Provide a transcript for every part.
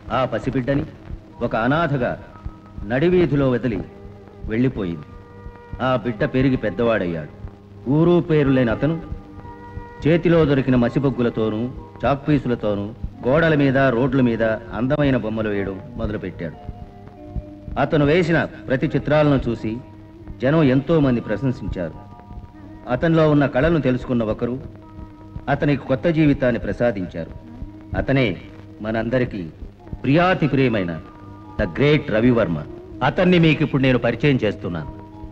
ఆ పసిబిడ్డని ఒక అనాథగా నడివీధిలో వదిలి వెళ్ళిపోయింది ఆ బిడ్డ పెరిగి పెద్దవాడయ్యాడు ఊరు పేరు లేని అతను చేతిలో దొరికిన మసిబొగ్గులతోనూ చాక్పీసులతోనూ గోడల మీద రోడ్ల మీద అందమైన బొమ్మలు వేయడం మొదలుపెట్టాడు అతను వేసిన ప్రతి చిత్రాలను చూసి జనం ఎంతో మంది ప్రశంసించారు అతనిలో ఉన్న కళను తెలుసుకున్న ఒకరు అతనికి కొత్త జీవితాన్ని ప్రసాదించారు అతనే మనందరికీ ప్రియాతి ప్రియమైన ద గ్రేట్ రవివర్మ అతన్ని మీకు ఇప్పుడు నేను పరిచయం చేస్తున్నాను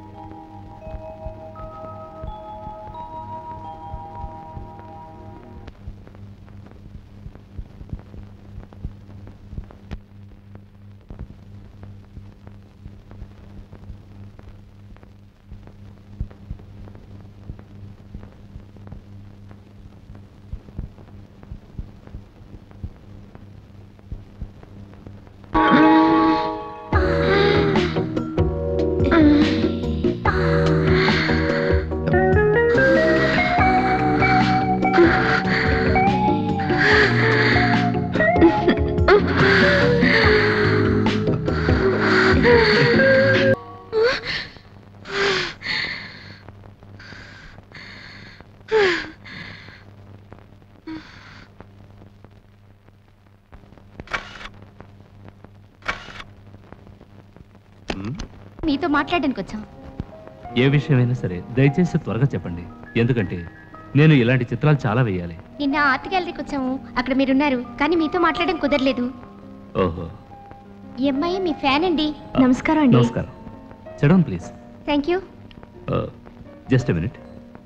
మీతో మాట్లాడడానికి వచ్చాం ఏ విషయమైనా సరే దయచేసి త్వరగా చెప్పండి ఎందుకంటే నేను ఇలాంటి చిత్రాలు చాలా వేయాలి నిన్న ఆర్ట్ గ్యాలరీకి వచ్చాము అక్కడ మీరున్నారు కానీ మీతో మాట్లాడడం కుదరలేదు ఓహో ఈ అమ్మాయి మీ ఫ్యాన్ అండి నమస్కారం అండి నమస్కారం sit down please thank you just minute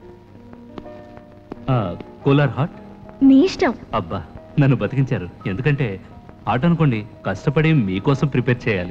cooler hot మీ ఇష్టం అబ్బా నన్ను బతికించారు ఎందుకంటే హాట్ అనుకోండి కష్టపడి మీకోసం ప్రిపేర్ చేయాలి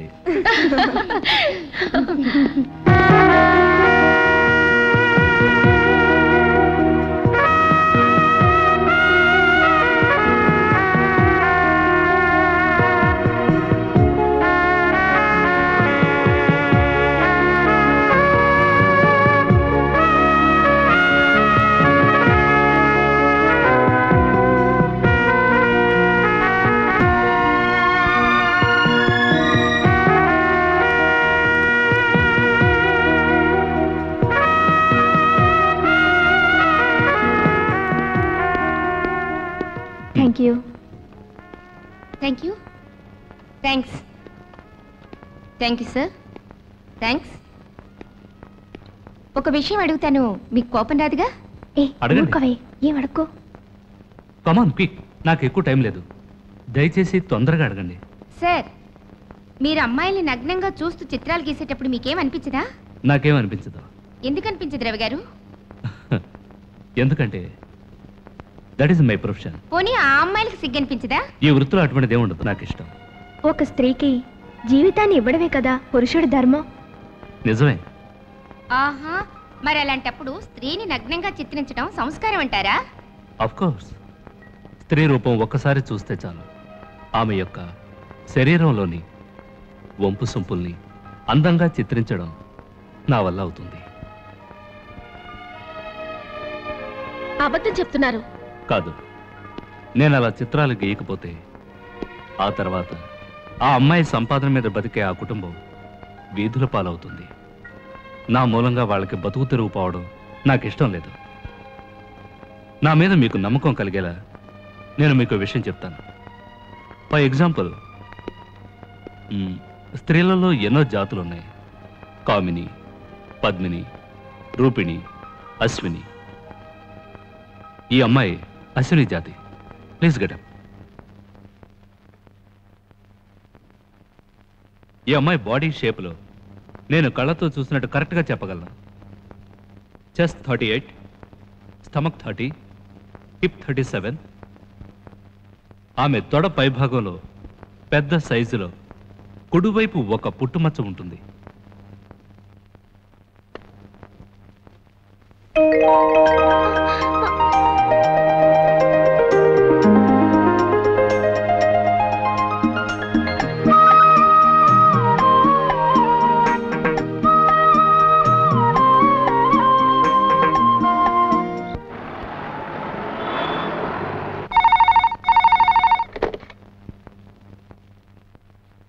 thank you thank you thanks thank you sir thanks ఒక విషయం అడుగుతాను మీకు కోపం రాదుగా ఏ అడగండి. ఊరుకోవే ఏం అడుక్కో కమాన్ క్విక్ నాకు ఎక్కువ టైం లేదు దయచేసి తొందరగా అడగండి సార్ మీరు అమ్మాయిల్ని నగ్నంగా చూస్తూ చిత్రాలు గీసేటప్పుడు మీకేం అనిపించదా నాకేం అనిపించదు ఎందుకు అనిపించదు రవి గారు ఎందుకంటే దట్ ఈస్ మై ప్రొఫెషన్ పోనీ ఆ అమ్మాయిలకు సిగ్గు అనిపించదా ఈ వృత్తిలో అటువంటిది ఏముండదు నాకు ఇష్టం ఒక స్త్రీకి జీవితాన్ని ఇవ్వడమే కదా పురుషుడి ధర్మం నిజమే ఆహా మరి అలాంటప్పుడు స్త్రీని నగ్నంగా చిత్రించడం సంస్కారం అంటారా అఫ్ కోర్స్ స్త్రీ రూపం ఒక్కసారి చూస్తే చాలు ఆమె యొక్క శరీరంలోని వంపు సొంపుల్ని అందంగా చిత్రించడం నా వల్ల అవుతుంది అబద్ధం చెప్తున్నారు కాదు నేను అలా చిత్రాలు గీయకపోతే ఆ తర్వాత ఆ అమ్మాయి సంపాదన మీద బతికే ఆ కుటుంబం వీధుల పాలవుతుంది నా మూలంగా వాళ్ళకి బతుకు తెరువు పోవడం నాకు ఇష్టం లేదు నా మీద మీకు నమ్మకం కలిగేలా నేను మీకు ఓ విషయం చెప్తాను ఫర్ ఎగ్జాంపుల్ మ్, స్త్రీలలో ఎన్నో జాతులు ఉన్నాయి కామిని పద్మిని రూపిణి అశ్విని ఈ అమ్మాయి అశ్విని జాతి ప్లీజ్ గెటప్ ఈ అమ్మాయి బాడీ షేప్లో నేను కళ్ళతో చూసినట్టు కరెక్ట్గా చెప్పగలను chest thirty eight stomach thirty hip thirty seven ఆమె తొడ పైభాగంలో పెద్ద సైజులో కుడివైపు ఒక పుట్టుమచ్చ ఉంటుంది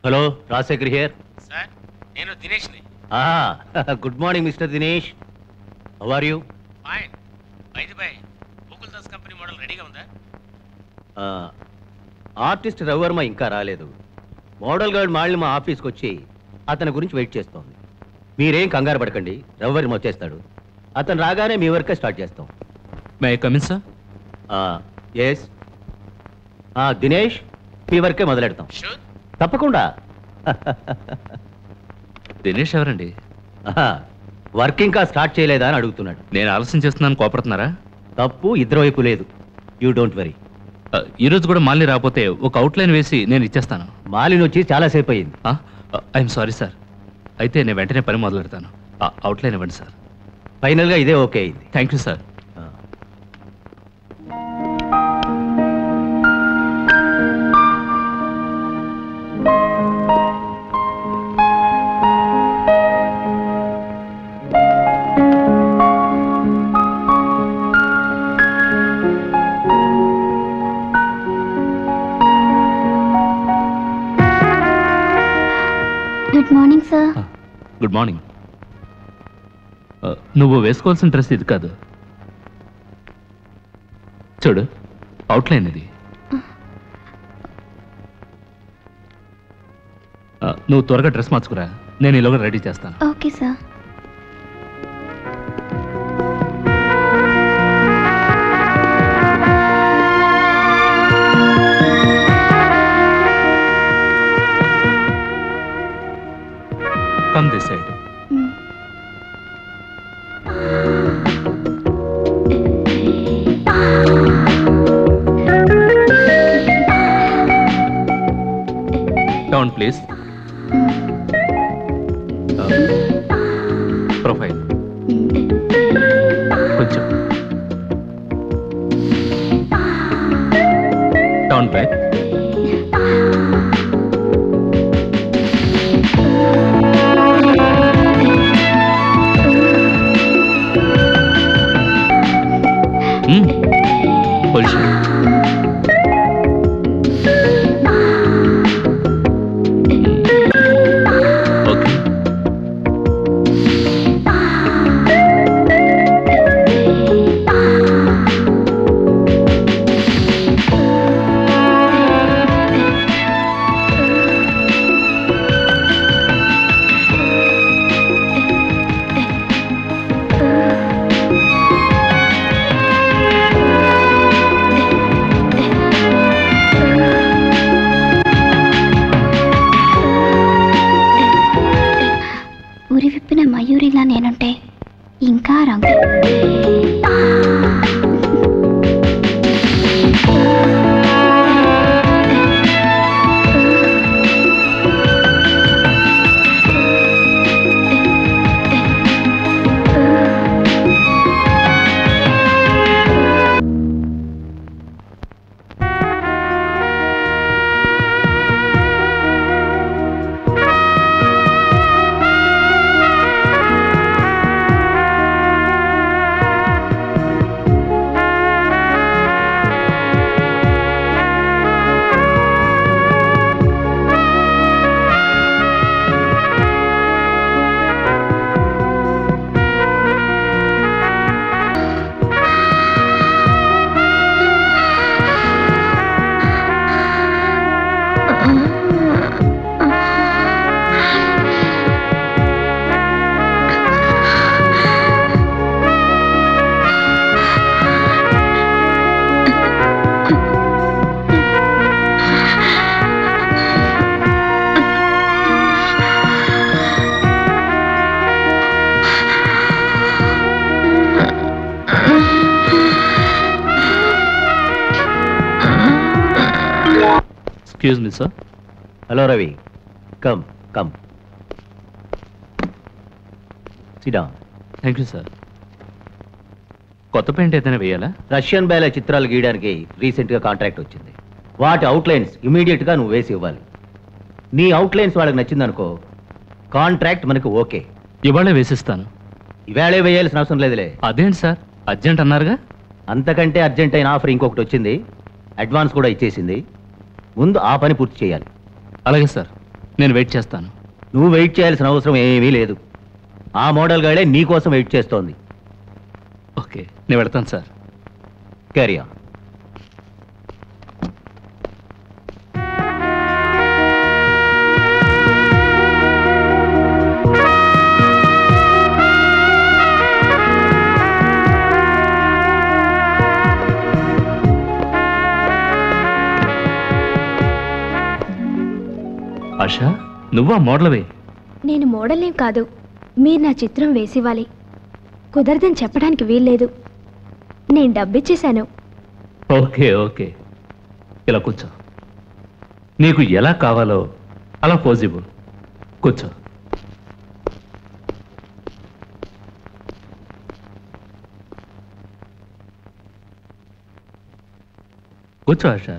హలో రాజశేఖర్ హియర్ సార్ నేను దినేష్ని good morning mister Dinesh how are you fine by the by Google Das company model రెడీగా ఉందా ఆర్టిస్ట్ రవివర్మ ఇంకా రాలేదు మోడల్ గర్డ్ మాళ్ళి మా ఆఫీస్కి వచ్చి అతని గురించి వెయిట్ చేస్తోంది మీరేం కంగారు పడకండి రవివర్మ వచ్చేస్తాడు అతను రాగానే మీ వర్క్ స్టార్ట్ చేస్తాం may come in sir yes Dinesh మీ వర్కే మొదలెడతాం షూర్ తప్పకుండా దినేష్ ఎవరండి వర్క్ ఇంకా స్టార్ట్ చేయలేదా అని అడుగుతున్నాడు నేను ఆలస్యం చేస్తున్నాను కోపడుతున్నారా తప్పు ఇద్దరు వైపు లేదు యూ డోంట్ వరీ ఆ, ఈ రోజు కూడా మళ్ళీ రాకపోతే ఒక అవుట్లైన్ వేసి నేను ఇచ్చేస్తాను మాలిన్ వచ్చి చాలాసేపు అయింది ఐఎమ్ సారీ సార్ అయితే నేను వెంటనే పని మొదలు పెడతాను అవుట్లైన్ ఇవ్వండి సార్ ఫైనల్గా ఇదే ఓకే అయింది థ్యాంక్ యూ సార్ ఆ. Good morning sir good morning నువ్వు వేసుకోవాల్సిన డ్రెస్ ఇది కాదు చూడు అవుట్లైన్ ఇది ఆ, నువ్వు త్వరగా డ్రెస్ మార్చుకురా నేను ఇలాగ రెడీ చేస్తాను okay sir come this side down please profile కొంచెం డౌన్ బ్యాక్ పొజిషన్ ఓకే ఉరి విప్పిన మయూరిలా నేనుంటే ఇంకా రంగు excuse me sir hello Ravi come come సిడా థ్యాంక్ యూ సార్ కొత్త పెయింట్ ఏదైనా వేయాలా రష్యన్ బేల చిత్రాలు గీయడానికి రీసెంట్గా కాంట్రాక్ట్ వచ్చింది వాటి అవుట్లైన్స్ ఇమీడియట్గా నువ్వు వేసి ఇవ్వాలి నీ అవుట్లైన్స్ వాళ్ళకి నచ్చిందనుకో కాంట్రాక్ట్ మనకు ఓకే ఇవాళే వేసిస్తాను ఇవాళే వేయాల్సిన అవసరం లేదులే అదేంటి సార్ అర్జెంట్ అన్నారుగా అంతకంటే అర్జెంట్ అయిన ఆఫర్ ఇంకొకటి వచ్చింది అడ్వాన్స్ కూడా ఇచ్చేసింది ముందు ఆ పని పూర్తి చేయాలి అలాగే సార్ నేను వెయిట్ చేస్తాను నువ్వు వెయిట్ చేయాల్సిన అవసరం ఏమీ లేదు ఆ మోడల్ గాడే నీ కోసం వెయిట్ చేస్తోంది ఓకే నేను వెళ్తాను సార్ క్యారియా ఆశా నువ్వా మోడలవే నేను మోడలేం కాదు మీరు నా చిత్రం వేసివ్వాలి కుదరదని చెప్పడానికి వీల్లేదు నేను డబ్బిచ్చేశాను ఓకే ఓకే ఇలా కూర్చో నీకు ఎలా కావాలో అలా పోజ్ ఇవ్వు కూర్చో కూర్చో ఆశ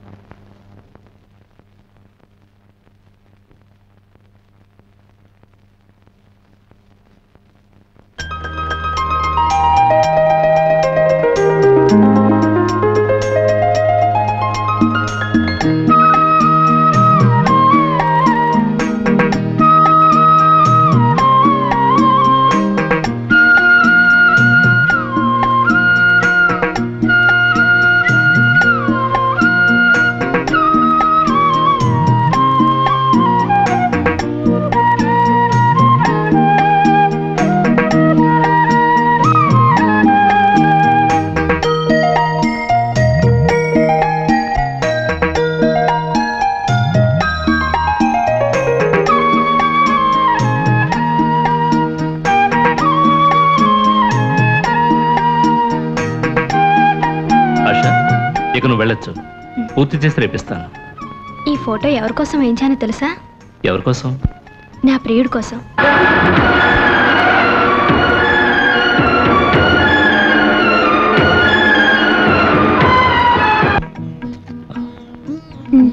ఆశ ఇక నువ్వు వెళ్ళొచ్చు పూర్తి చేసి రేపిస్తాను ఈ ఫోటో ఎవరి కోసం వేయించానో తెలుసా ఎవరి కోసం నా ప్రియుడి కోసం ఉమ్,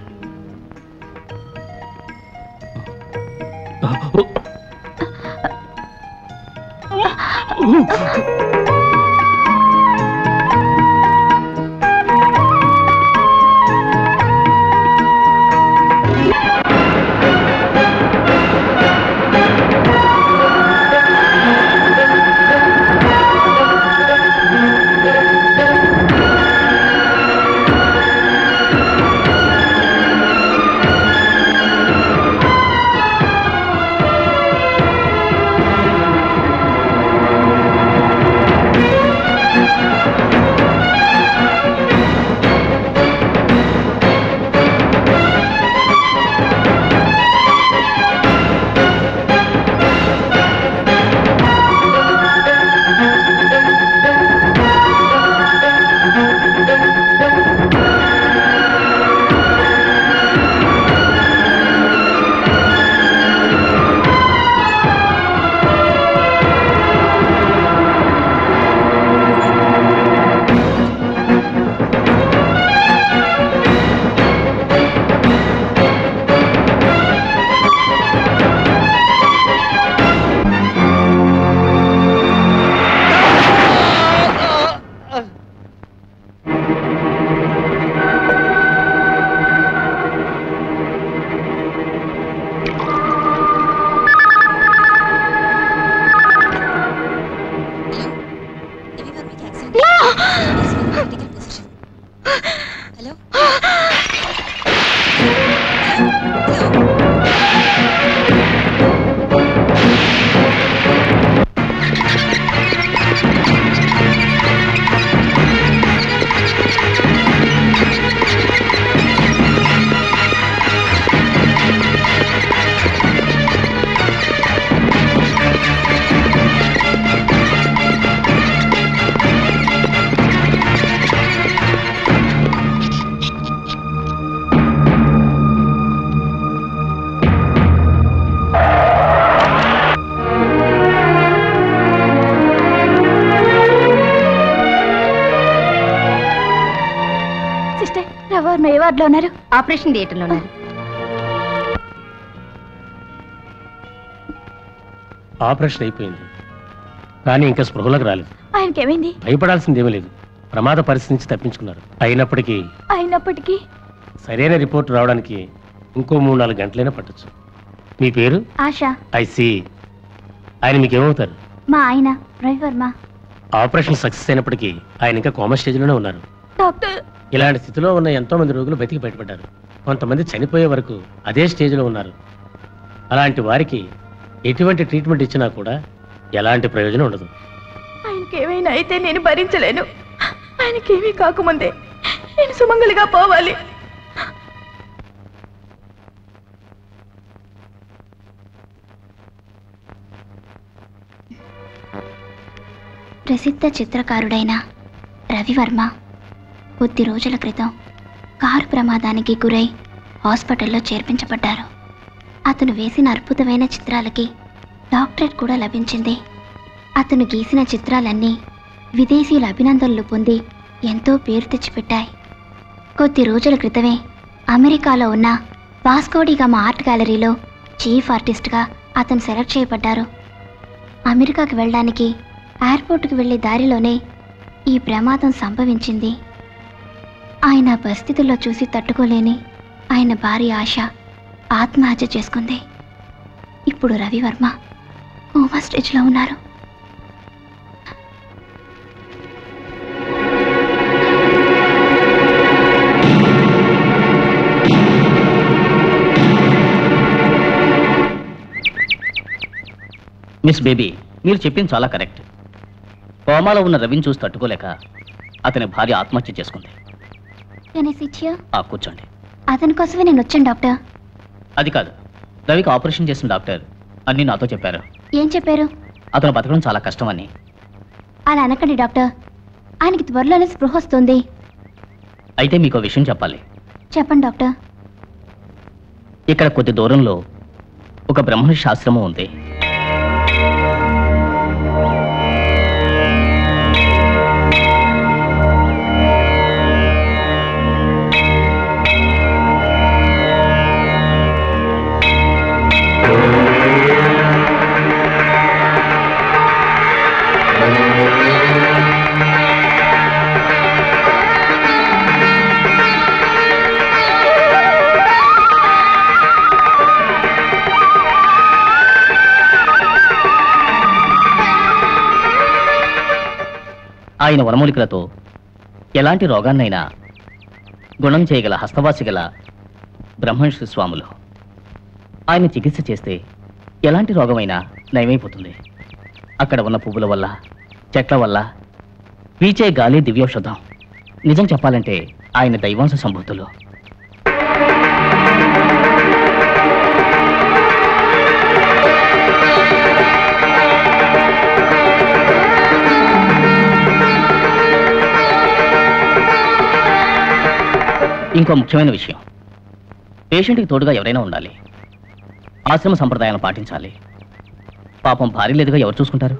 సిస్టర్ రవర్ ఏ వార్డులో ఉన్నారు ఆపరేషన్ థియేటర్లో ఉన్నారు ఆపరేషన్ అయిపోయింది కానీ ఇంకా స్పృహలోకి రాలేదు ఆయనకి ఏమైంది భయపడాల్సిందేమీ లేదు ప్రమాద పరిస్థితి నుంచి తప్పించుకున్నారు అయినప్పటికీ అయినప్పటికీ సరైన రిపోర్ట్ రావడానికి ఇంకో మూడు నాలుగు గంటలైనా పట్టొచ్చు మీ పేరు ఆశ ఐసి ఆయన మీకేమవుతారు మా ఆయన రవివర్మ ఆపరేషన్ సక్సెస్ అయినప్పటికీ ఆయన ఇంకా కోమా స్టేజ్లోనే ఉన్నారు డాక్టర్ ఇలాంటి స్థితిలో ఉన్న ఎంతో మంది రోగులు బతికి బయటపడ్డారు కొంతమంది చనిపోయే వరకు అదే స్టేజ్లో ఉన్నారు అలాంటి వారికి ఎటువంటి ట్రీట్మెంట్ ఇచ్చినా కూడా ఎలాంటి ప్రయోజనం ఉండదు ఆయనకి ఏమైనా అయితే నేను భరించలేను ఆయనకేమీ కాకముందే నేను సుమంగలిగా పోవాలి ప్రసిద్ధ చిత్రకారుడైన రవివర్మ కొద్ది రోజుల క్రితం కారు ప్రమాదానికి గురై హాస్పిటల్లో చేర్పించబడ్డారు అతను వేసిన అద్భుతమైన చిత్రాలకి డాక్టరేట్ కూడా లభించింది అతను గీసిన చిత్రాలన్నీ విదేశీయుల అభినందనలు పొంది ఎంతో పేరు తెచ్చిపెట్టాయి కొద్ది రోజుల క్రితమే అమెరికాలో ఉన్న వాస్కోడిగామా ఆర్ట్ గ్యాలరీలో చీఫ్ ఆర్టిస్ట్గా అతను సెలెక్ట్ చేయబడ్డారు అమెరికాకి వెళ్ళడానికి ఎయిర్పోర్ట్కి వెళ్ళే దారిలోనే ఈ ప్రమాదం సంభవించింది ఆయన పరిస్థితుల్లో చూసి తట్టుకోలేని ఆయన భార్య ఆశ ఆత్మహత్య చేసుకుంది ఇప్పుడు రవివర్మ కోమా స్టేజ్లో ఉన్నారు మిస్ బేబీ మీరు చెప్పింది చాలా కరెక్ట్ కోమాలో ఉన్న రవిని చూసి తట్టుకోలేక అతని భార్య ఆత్మహత్య చేసుకుంది Can I sit here? ఆ కూర్చోండి అతని కోసమే నేను వచ్చాను డాక్టర్ అది కాదు రవికి ఆపరేషన్ చేసిన డాక్టర్ అన్ని నాతో చెప్పారు ఏం చెప్పారు అతను బతకడం చాలా కష్టమని అలా అనకండి డాక్టర్ ఆయనకి త్వరలోనే స్పృహ వస్తుంది అయితే మీకు విషయం చెప్పాలి చెప్పండి డాక్టర్ ఇక్కడ కొద్ది దూరంలో ఒక బ్రహ్మర్షి ఆశ్రమం ఉంది ఆయన వనమూలికలతో ఎలాంటి రోగాన్నైనా గుణం చేయగల హస్తవాసి గల బ్రహ్మర్షి స్వాములు ఆయన చికిత్స చేస్తే ఎలాంటి రోగమైనా నయమైపోతుంది అక్కడ ఉన్న పువ్వుల వల్ల చెట్ల వల్ల పీచే గాలి దివ్యౌషధం నిజం చెప్పాలంటే ఆయన దైవాంశ సంభూతులు ఇంకో ముఖ్యమైన విషయం పేషెంట్కి తోడుగా ఎవరైనా ఉండాలి ఆశ్రమ సంప్రదాయాలను పాటించాలి పాపం భార్య లేదుగా ఎవరు చూసుకుంటారు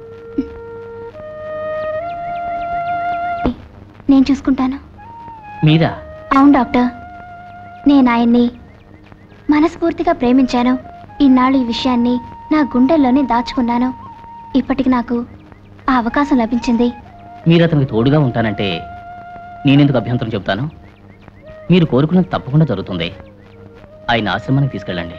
నేను చూసుకుంటాను మీరా అవును డాక్టర్ నేను ఆయన్ని మనస్ఫూర్తిగా ప్రేమించాను ఇన్నాళ్ళు ఈ విషయాన్ని నా గుండెల్లోనే దాచుకున్నాను ఇప్పటికి నాకు ఆ అవకాశం లభించింది మీరు అతనికి తోడుగా ఉంటానంటే నేనెందుకు అభ్యంతరం చెబుతాను మీరు కోరుకున్నది తప్పకుండా జరుగుతుంది ఆయన ఆశ్రమానికి తీసుకెళ్ళండి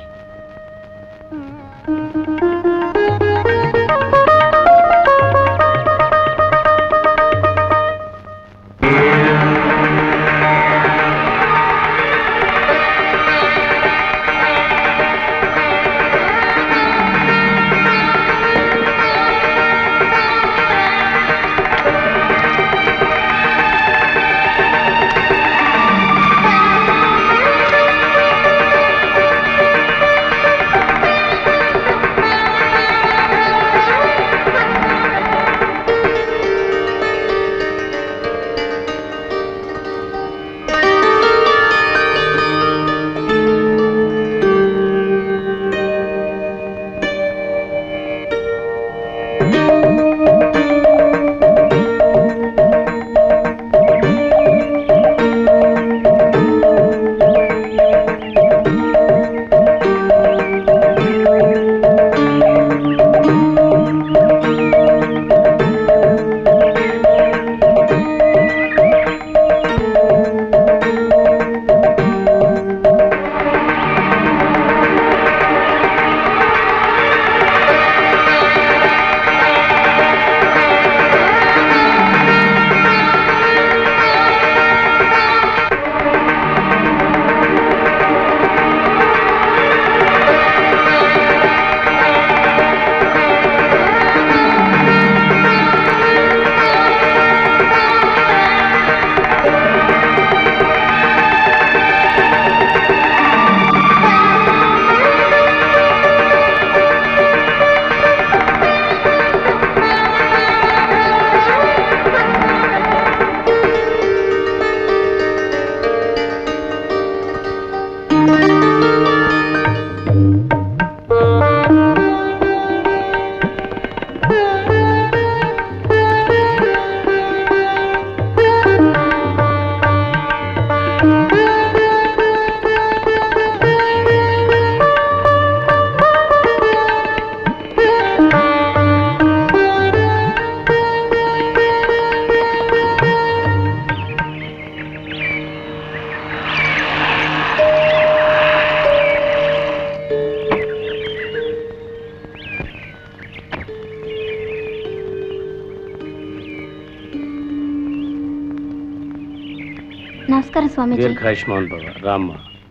నమస్కారం స్వామీజీ దీర్ఘాయుష్మాన్ బాబా రామ్మ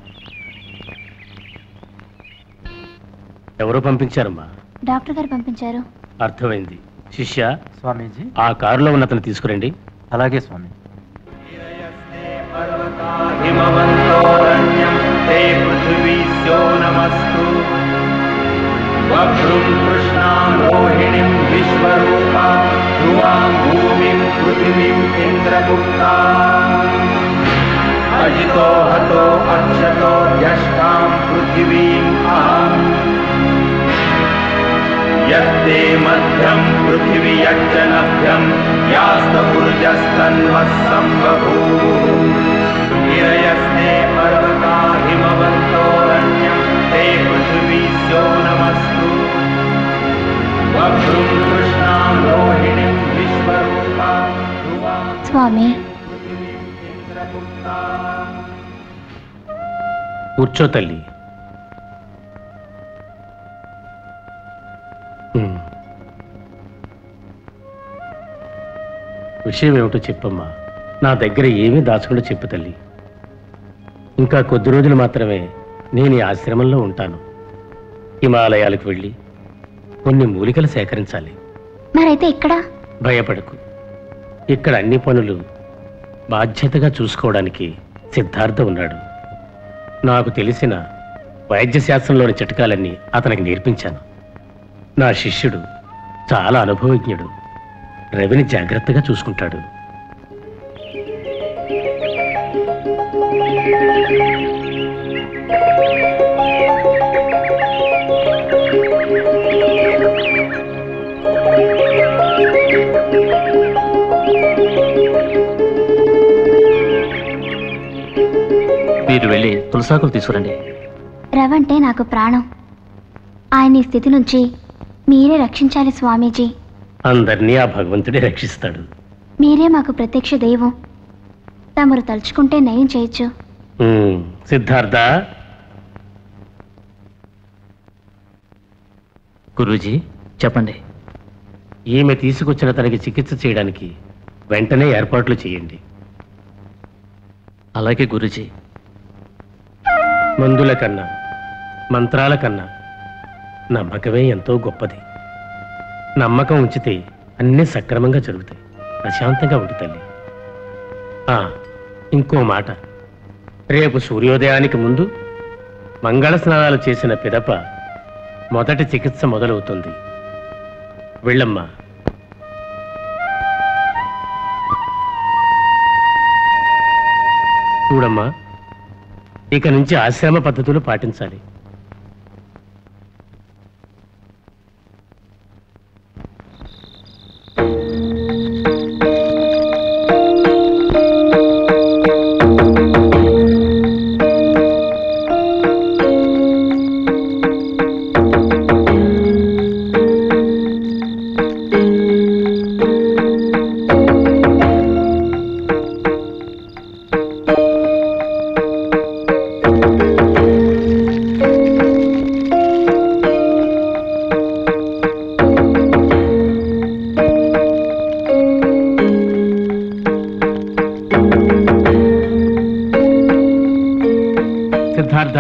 ఎవరో పంపించారమ్మా డాక్టర్ గారు పంపించారు అర్థమైంది శిష్య స్వామీజీ ఆ కారులో ఉన్న అతను తీసుకురండి అలాగే స్వామి हिमवन्तोरण्यं ते पृथिवीस्यो नमस्तु वभ्रुं कृष्णां रोहिणीं विश्वरूपा ध्रुवां भूमिं पृथिवीम् इन्द्रगुप्ता अजितो हतो अक्षतो यष्टां पृथिवीम् अहम् यत्ते मध्यं पृथिवी यज्जनभ्यं यास्तपुर्जस्तन्वः सम्बभूः गिरयस्ते पर्वता हिमवन्तोरण्यं ते पृथिवीस्यो नमस्तु वभ्रुं कृष्णां रोहिणीं विश्वरूपा ध्रुवां స్వామి इन्द्रगुप्ता కూర్చో తల్లి ఉమ్. విషయం ఏమిటో చెప్పమ్మా నా దగ్గర ఏమీ దాచకుండా చెప్పు తల్లి ఇంకా కొద్ది రోజులు మాత్రమే నేను ఈ ఆశ్రమంలో ఉంటాను హిమాలయాలకు వెళ్ళి కొన్ని మూలికలు సేకరించాలి మరైతే ఇక్కడ భయపడకు ఇక్కడ అన్ని పనులు బాధ్యతగా చూసుకోవడానికి సిద్ధార్థ ఉన్నాడు నాకు తెలిసిన వైద్య శాస్త్రంలోని చిట్కాలన్నీ అతనికి నేర్పించాను నా శిష్యుడు చాలా అనుభవజ్ఞుడు రవిని జాగ్రత్తగా చూసుకుంటాడు మీరు వెళ్ళి తులసాకులు తీసుకురండి రవంటే నాకు ప్రాణం ఆయన ఈ స్థితి నుంచి మీరే రక్షించాలి స్వామీజీ అందరినీ ఆ భగవంతుడే రక్షిస్తాడు మీరే మాకు ప్రత్యక్ష దైవం తమరు తలుచుకుంటే నయం చేయొచ్చు ఉమ్, సిద్ధార్థ గురూజీ చెప్పండి ఈమె తీసుకొచ్చిన తనకి చికిత్స చేయడానికి వెంటనే ఏర్పాట్లు చేయండి అలాగే గురూజీ మందుల కన్నా మంత్రాల కన్నా నమ్మకమే ఎంతో గొప్పది నమ్మకం ఉంచితే అన్నీ సక్రమంగా జరుగుతాయి ప్రశాంతంగా ఉండి తల్లి ఆ, ఇంకో మాట రేపు సూర్యోదయానికి ముందు మంగళ స్నానాలు చేసిన పిదప మొదటి చికిత్స మొదలవుతుంది వెళ్ళమ్మా చూడమ్మా ఇక నుంచి ఆశ్రమ పద్ధతులు పాటించాలి సిద్ధార్థ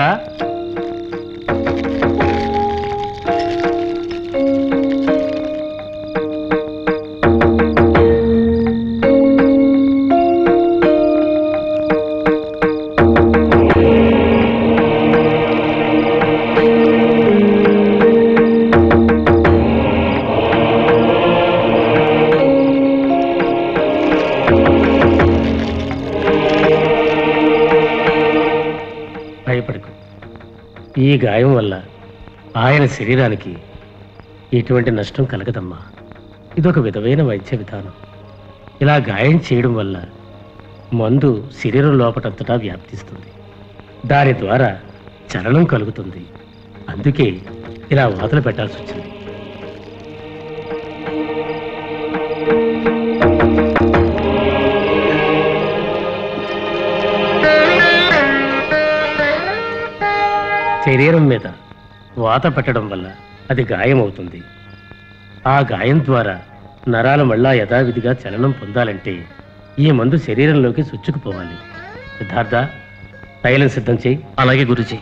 భయపడకు ఈ గాయం వల్ల ఆయన శరీరానికి ఎటువంటి నష్టం కలగదమ్మా ఇదొక విధమైన వైద్య విధానం ఇలా గాయం చేయడం వల్ల మందు శరీరం లోపటంతటా వ్యాప్తిస్తుంది దాని ద్వారా చలనం కలుగుతుంది అందుకే ఇలా వాతలు పెట్టాల్సి వచ్చింది శరీరం మీద వాత పెట్టడం వల్ల అది గాయం అవుతుంది ఆ గాయం ద్వారా నరాలు మళ్ళా యథావిధిగా చలనం పొందాలంటే ఈ మందు శరీరంలోకి చొచ్చుకుపోవాలి సిద్ధార్థ తైలం సిద్ధం చేయి అలాగే గురుజీ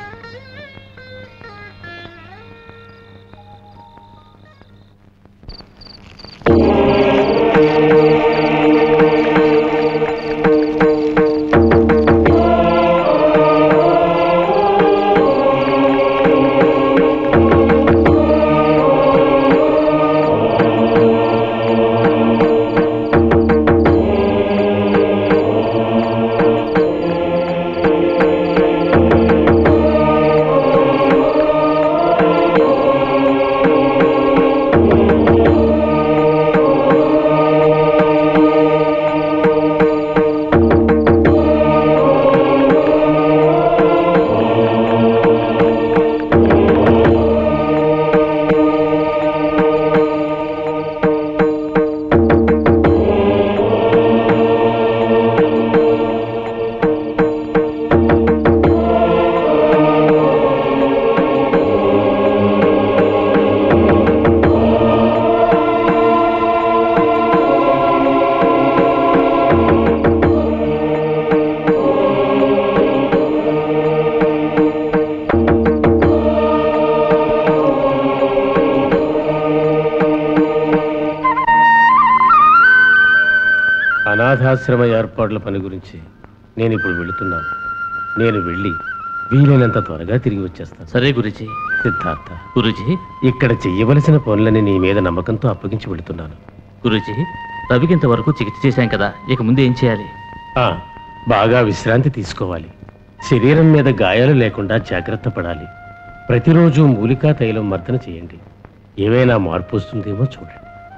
అనాథాశ్రమ ఏర్పాట్ల పని గురించి నేను ఇప్పుడు వెళుతున్నాను నేను వెళ్ళి వీలైనంత త్వరగా తిరిగి వచ్చేస్తాను సరే గురుజీ సిద్ధార్థ గురుజీ ఇక్కడ చెయ్యవలసిన పనులని నీ మీద నమ్మకంతో అప్పగించి వెళుతున్నాను గురుజీ రవికి ఇంతవరకు చికిత్స చేశాం కదా ఇక ముందు ఏం చేయాలి ఆ, బాగా విశ్రాంతి తీసుకోవాలి శరీరం మీద గాయాలు లేకుండా జాగ్రత్త పడాలి ప్రతిరోజు మూలికా తైలం మర్దన చేయండి ఏవైనా మార్పు వస్తుందేమో చూడండి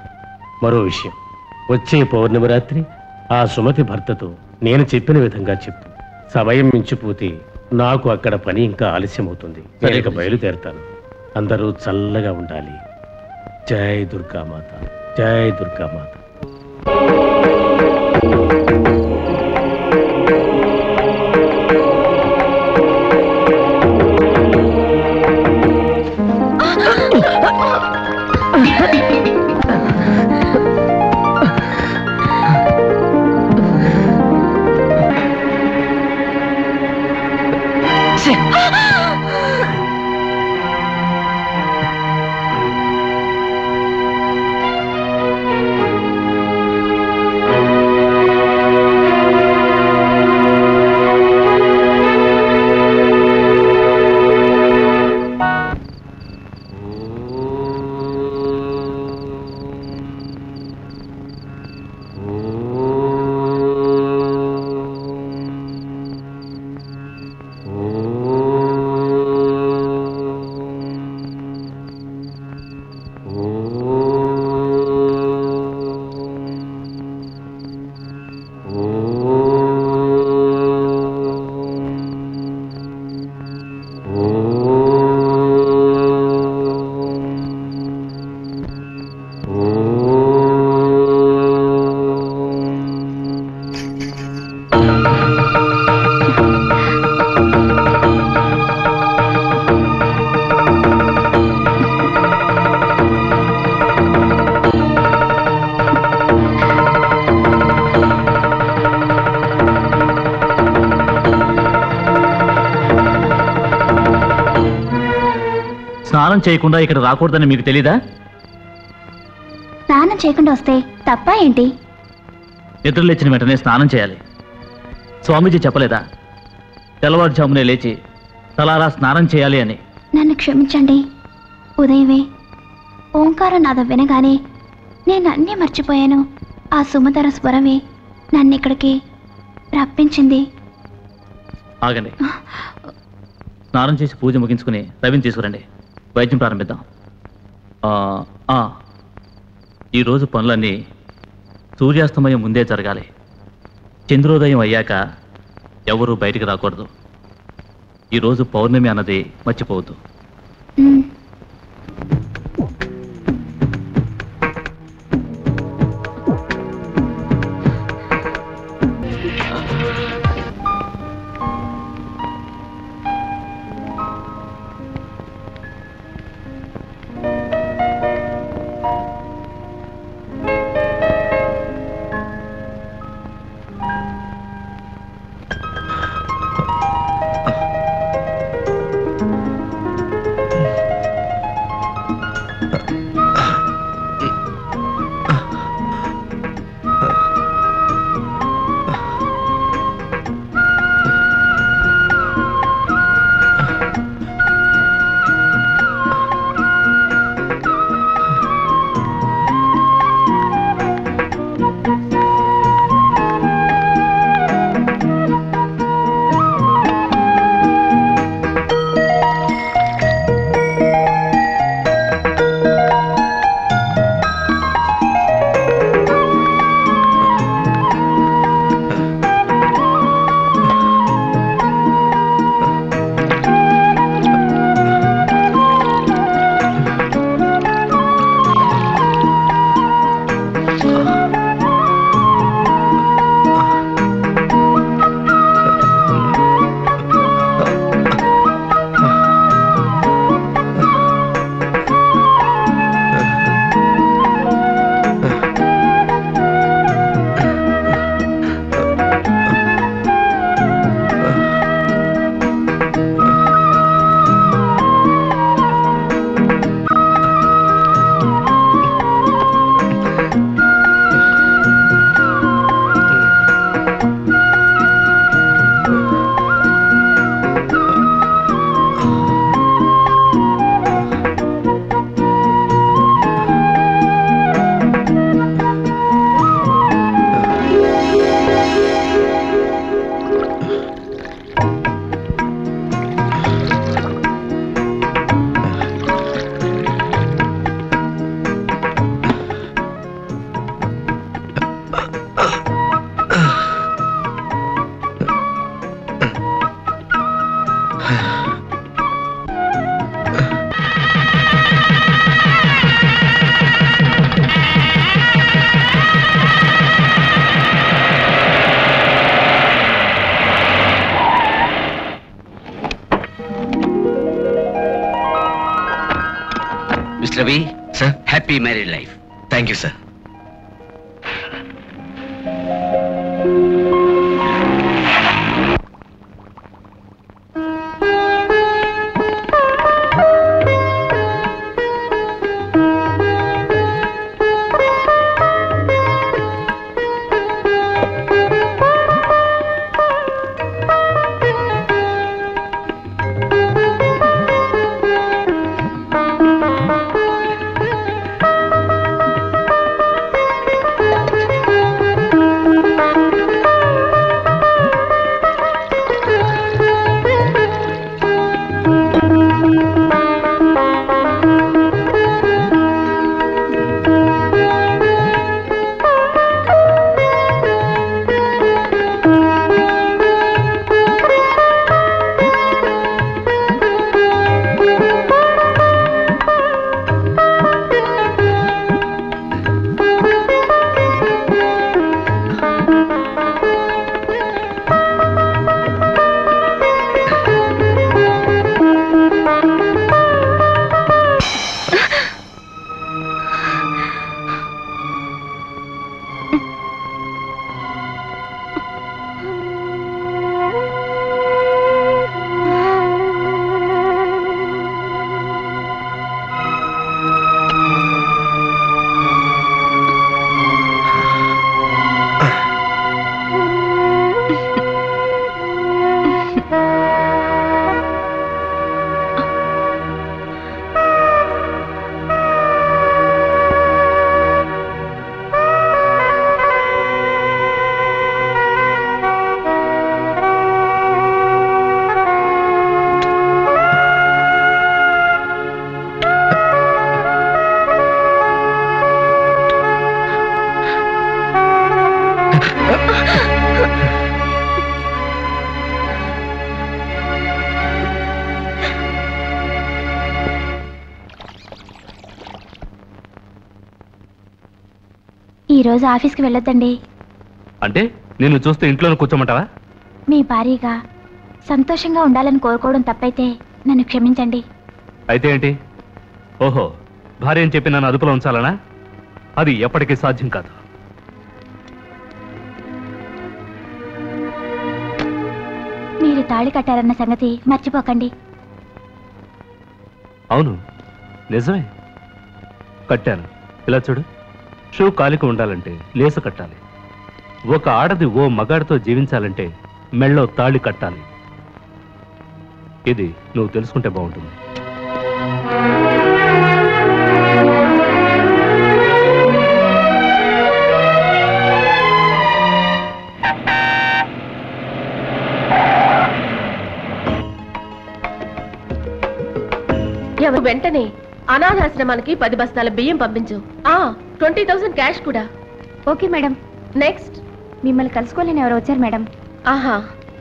మరో విషయం వచ్చే పౌర్ణమి రాత్రి ఆ సుమతి భర్తతో నేను చెప్పిన విధంగా చెప్పు సమయం మించిపోతే నాకు అక్కడ పని ఇంకా ఆలస్యం అవుతుంది సరే, నేను ఇక గురూజీ. బయలుదేరుతాను అందరూ చల్లగా ఉండాలి జై దుర్గామాత జై దుర్గామాత స్నానం చేయకుండా ఇక్కడ రాకూడదని మీకు తెలీదా స్నానం చేయకుండా వస్తే తప్ప ఏంటి నిద్రలేచిన వెంటనే స్నానం చేయాలి స్వామీజీ చెప్పలేదా తెల్లవారుజామునే లేచి తలారా స్నానం చేయాలి అని నన్ను క్షమించండి ఉదయమే ఓంకారం నాద వినగానే నేను అన్నీ మర్చిపోయాను ఆ సుమధర స్వరమే నన్ను ఇక్కడికి రప్పించింది ఆగండి స్నానం చేసి పూజ ముగించుకుని రవిని తీసుకురండి వైద్యం ప్రారంభిద్దాం ఆ, ఆ, ఈరోజు పనులన్నీ సూర్యాస్తమయం ముందే జరగాలి చంద్రోదయం అయ్యాక ఎవరూ బయటికి రాకూడదు ఈరోజు పౌర్ణమి అన్నది మర్చిపోవద్దు మ్, mister Ravi sir happy married life thank you sir ఈ రోజు ఆఫీస్కి వెళ్ళొద్దండి అంటే నిన్ను చూస్తే ఇంట్లోనే కూర్చోమంటావా మీ భారీగా సంతోషంగా ఉండాలని కోరుకోవడం తప్పైతే నన్ను క్షమించండి అయితే ఏంటి ఓహో భార్య అని చెప్పి నన్ను అదుపులో ఉంచాలనా అది ఎప్పటికీ సాధ్యం కాదు మీరు తాళి కట్టారన్న సంగతి మర్చిపోకండి అవును నిజమే కట్టాను ఇలా చూడు షూ కాలికి ఉండాలంటే లేసు కట్టాలి ఒక ఆడది ఓ మగాడితో జీవించాలంటే మెళ్ళో తాళి కట్టాలి ఇది నువ్వు తెలుసుకుంటే బాగుంటుంది ఎవరు వెంటనే అనాథాశ్రమానికి పది బస్తాల బియ్యం పంపించు ఆ ట్వంటీ థౌసండ్ క్యాష్ కూడా ఓకే మేడం నెక్స్ట్ మిమ్మల్ని కలుసుకోలేని ఎవరు వచ్చారు మేడం ఆహా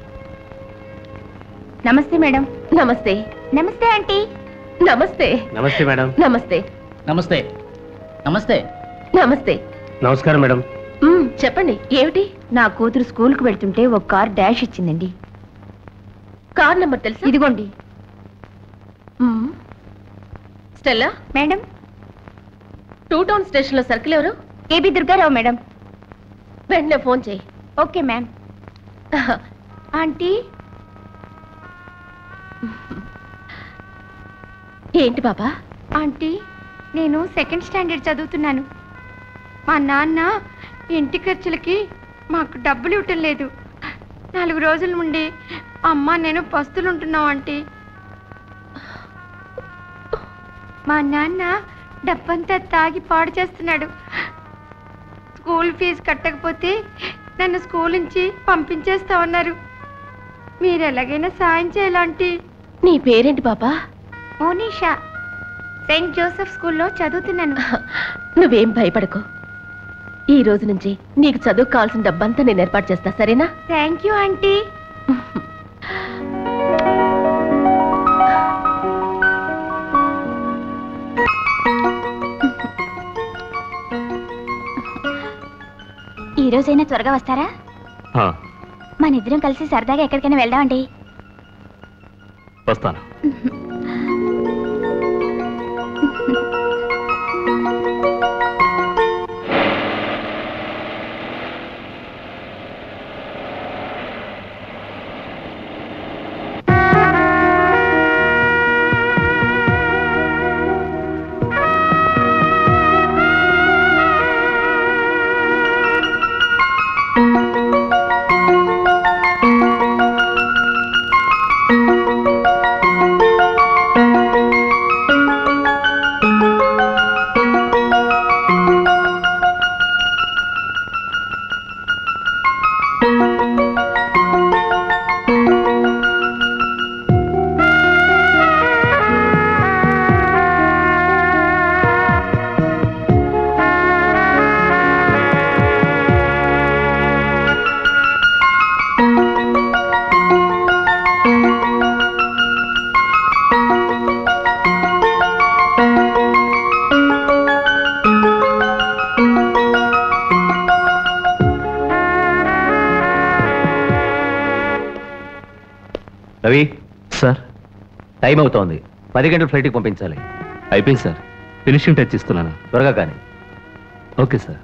నమస్తే మేడం నమస్తే నమస్తే ఆంటీ నమస్తే నమస్తే మేడం నమస్తే నమస్తే నమస్తే నమస్తే నమస్కారం మేడం మ్మ్, చెప్పండి ఏమిటి నా కూతురు స్కూల్కి వెళ్తుంటే ఒక కార్ డాష్ ఇచ్చిందండి కార్ నెంబర్ తెలుసా ఇదిగోండి మ్మ్. Stella madam two town station లో సర్కిల్ ఎవరు కేబీ దుర్గారావు మేడం వెంటనే ఫోన్ చేయి ఓకే మ్యామ్ ఆంటీ ఏంటి బాబా ఆంటీ నేను సెకండ్ స్టాండర్డ్ చదువుతున్నాను మా నాన్న ఇంటి ఖర్చులకి మాకు డబ్బులు ఇవ్వటం లేదు నాలుగు రోజుల నుండి అమ్మ నేను పస్తులు ఉంటున్నాం ఆంటీ మా నాన్న డబ్బంతా తాగి పాడు చేస్తున్నాడు స్కూల్ ఫీజు కట్టకపోతే నన్ను స్కూల్ నుంచి పంపించేస్తా ఉన్నారు మీరు ఎలాగైనా సాయం చేయాలంటీ నీ పేరేంటి బాబా మోనిషా సెయింట్ జోసెఫ్ స్కూల్లో చదువుతున్నాను నువ్వేం భయపడకు ఈ రోజు నుంచి నీకు చదువు కావాల్సిన డబ్బంతా నేను ఏర్పాటు చేస్తా సరేనా థ్యాంక్ యూ ఆంటీ ఈ రోజైనా త్వరగా వస్తారా ఆ, మన ఇద్దరం కలిసి సరదాగా ఎక్కడికైనా వెళ్దామండి వస్తాను రవి సార్ టైం అవుతోంది పది గంటల ఫ్లైట్కి పంపించాలి అయిపోయింది సార్ ఫినిషింగ్ టచ్ ఇస్తున్నాను త్వరగా కానీ ఓకే సార్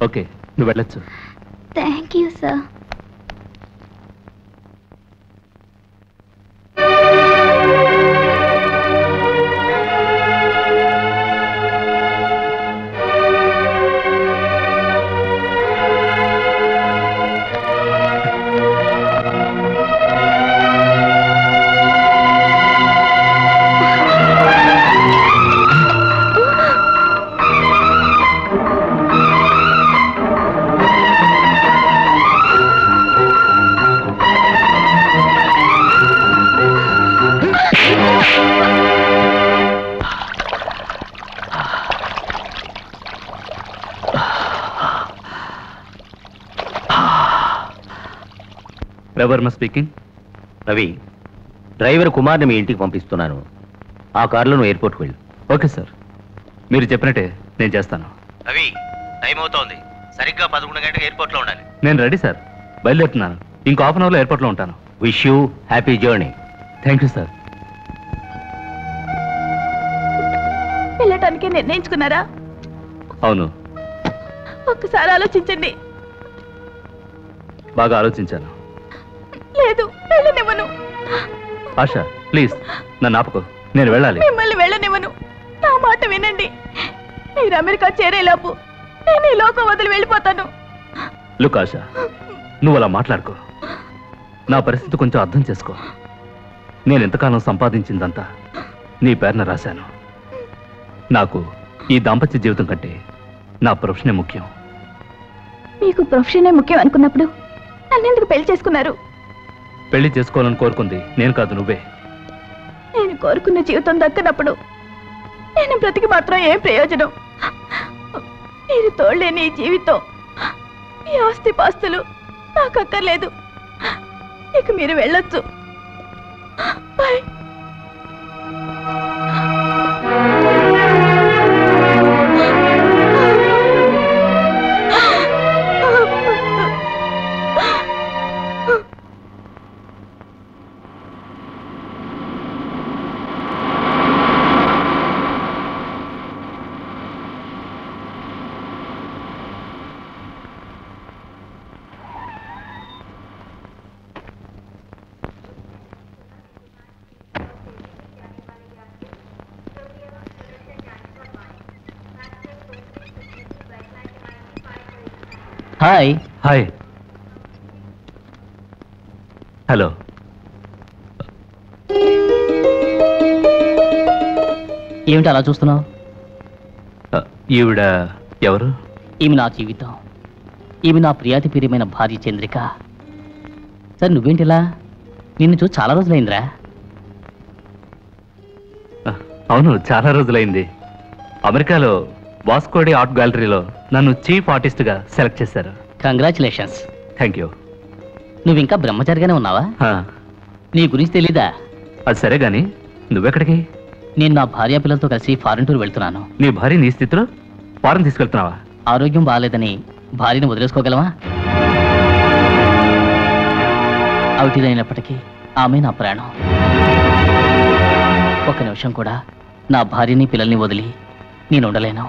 ఓకే నువ్వు వెళ్ళొచ్చు థ్యాంక్ యూ సార్ రవర్మ స్పీకింగ్ రవి డ్రైవర్ కుమార్ని మీ ఇంటికి పంపిస్తున్నాను ఆ కారులో నువ్వు ఎయిర్పోర్ట్కి వెళ్ళు ఓకే సార్ మీరు చెప్పినట్టే నేను చేస్తాను రవి టైం అవుతోంది సరిగ్గా పదకొండు గంటలకు ఎయిర్పోర్ట్లో ఉండాలి నేను రెడీ సార్ బయలుదేరుతున్నాను ఇంకో హాఫ్ అన్ అవర్లో ఎయిర్పోర్ట్లో ఉంటాను wish you happy journey thank you sir వెళ్ళటానికి నిర్ణయించుకున్నారా అవును ఒక్కసారి ఆలోచించండి బాగా ఆలోచించాను లేదు వెళ్ళనివ్వను ఆశ ప్లీజ్ నన్ను ఆపకు నేను వెళ్ళాలి మిమ్మల్ని వెళ్ళనివ్వను నా మాట వినండి మీరు అమెరికా చేరేలోపు నేను ఈ లోకం వదిలి వెళ్ళిపోతాను లుక్ ఆశ నువ్వు అలా మాట్లాడుకో నా పరిస్థితి కొంచెం అర్థం చేసుకో నేను ఎంతకాలం సంపాదించిందంతా నీ పేరున రాశాను నాకు ఈ దాంపత్య జీవితం కంటే నా ప్రొఫెషనే ముఖ్యం మీకు ప్రొఫెషనే ముఖ్యం అనుకున్నప్పుడు నన్ను ఎందుకు పెళ్లి చేసుకున్నారు పెళ్లి చేసుకోవాలని కోరుకుంది నేను కాదు నువ్వే నేను కోరుకున్న జీవితం దక్కనప్పుడు నేను బ్రతికి మాత్రం ఏం ప్రయోజనం మీరు తోడలేని ఈ జీవితం మీ ఆస్తి పాస్తులు నాకు అక్కర్లేదు ఇక మీరు వెళ్ళొచ్చు బాయ్ హాయ్ హాయ్ హలో ఏమిటి అలా చూస్తున్నావు ఆ, ఈవిడ ఎవరు ఈమె నా జీవితం ఈమె నా ప్రియాతి ప్రియమైన భార్య చంద్రిక సరే నువ్వేంటిలా నిన్ను చూసి చాలా రోజులైందిరా ఆ, అవును చాలా రోజులైంది అమెరికాలో వాస్కోడి ఆర్ట్ గ్యాలరీలో నన్ను చీఫ్ ఆర్టిస్ట్గా సెలెక్ట్ చేశారు కంగ్రాచులేషన్స్ థ్యాంక్ యూ నువ్వు ఇంకా బ్రహ్మచారిగానే ఉన్నావా నీ గురించి తెలీదా అది సరే గాని నువ్వెక్కడికి నేను నా భార్య పిల్లలతో కలిసి ఫారెన్ టూర్ వెళ్తున్నాను నీ భార్య నీ స్థితిలో ఫారెన్ తీసుకెళ్తున్నావా ఆరోగ్యం బాగాలేదని భార్యను వదిలేసుకోగలవా అవుటిదైనప్పటికీ ఆమె నా ప్రాణం ఒక నిమిషం కూడా నా భార్యని పిల్లల్ని వదిలి నేను ఉండలేను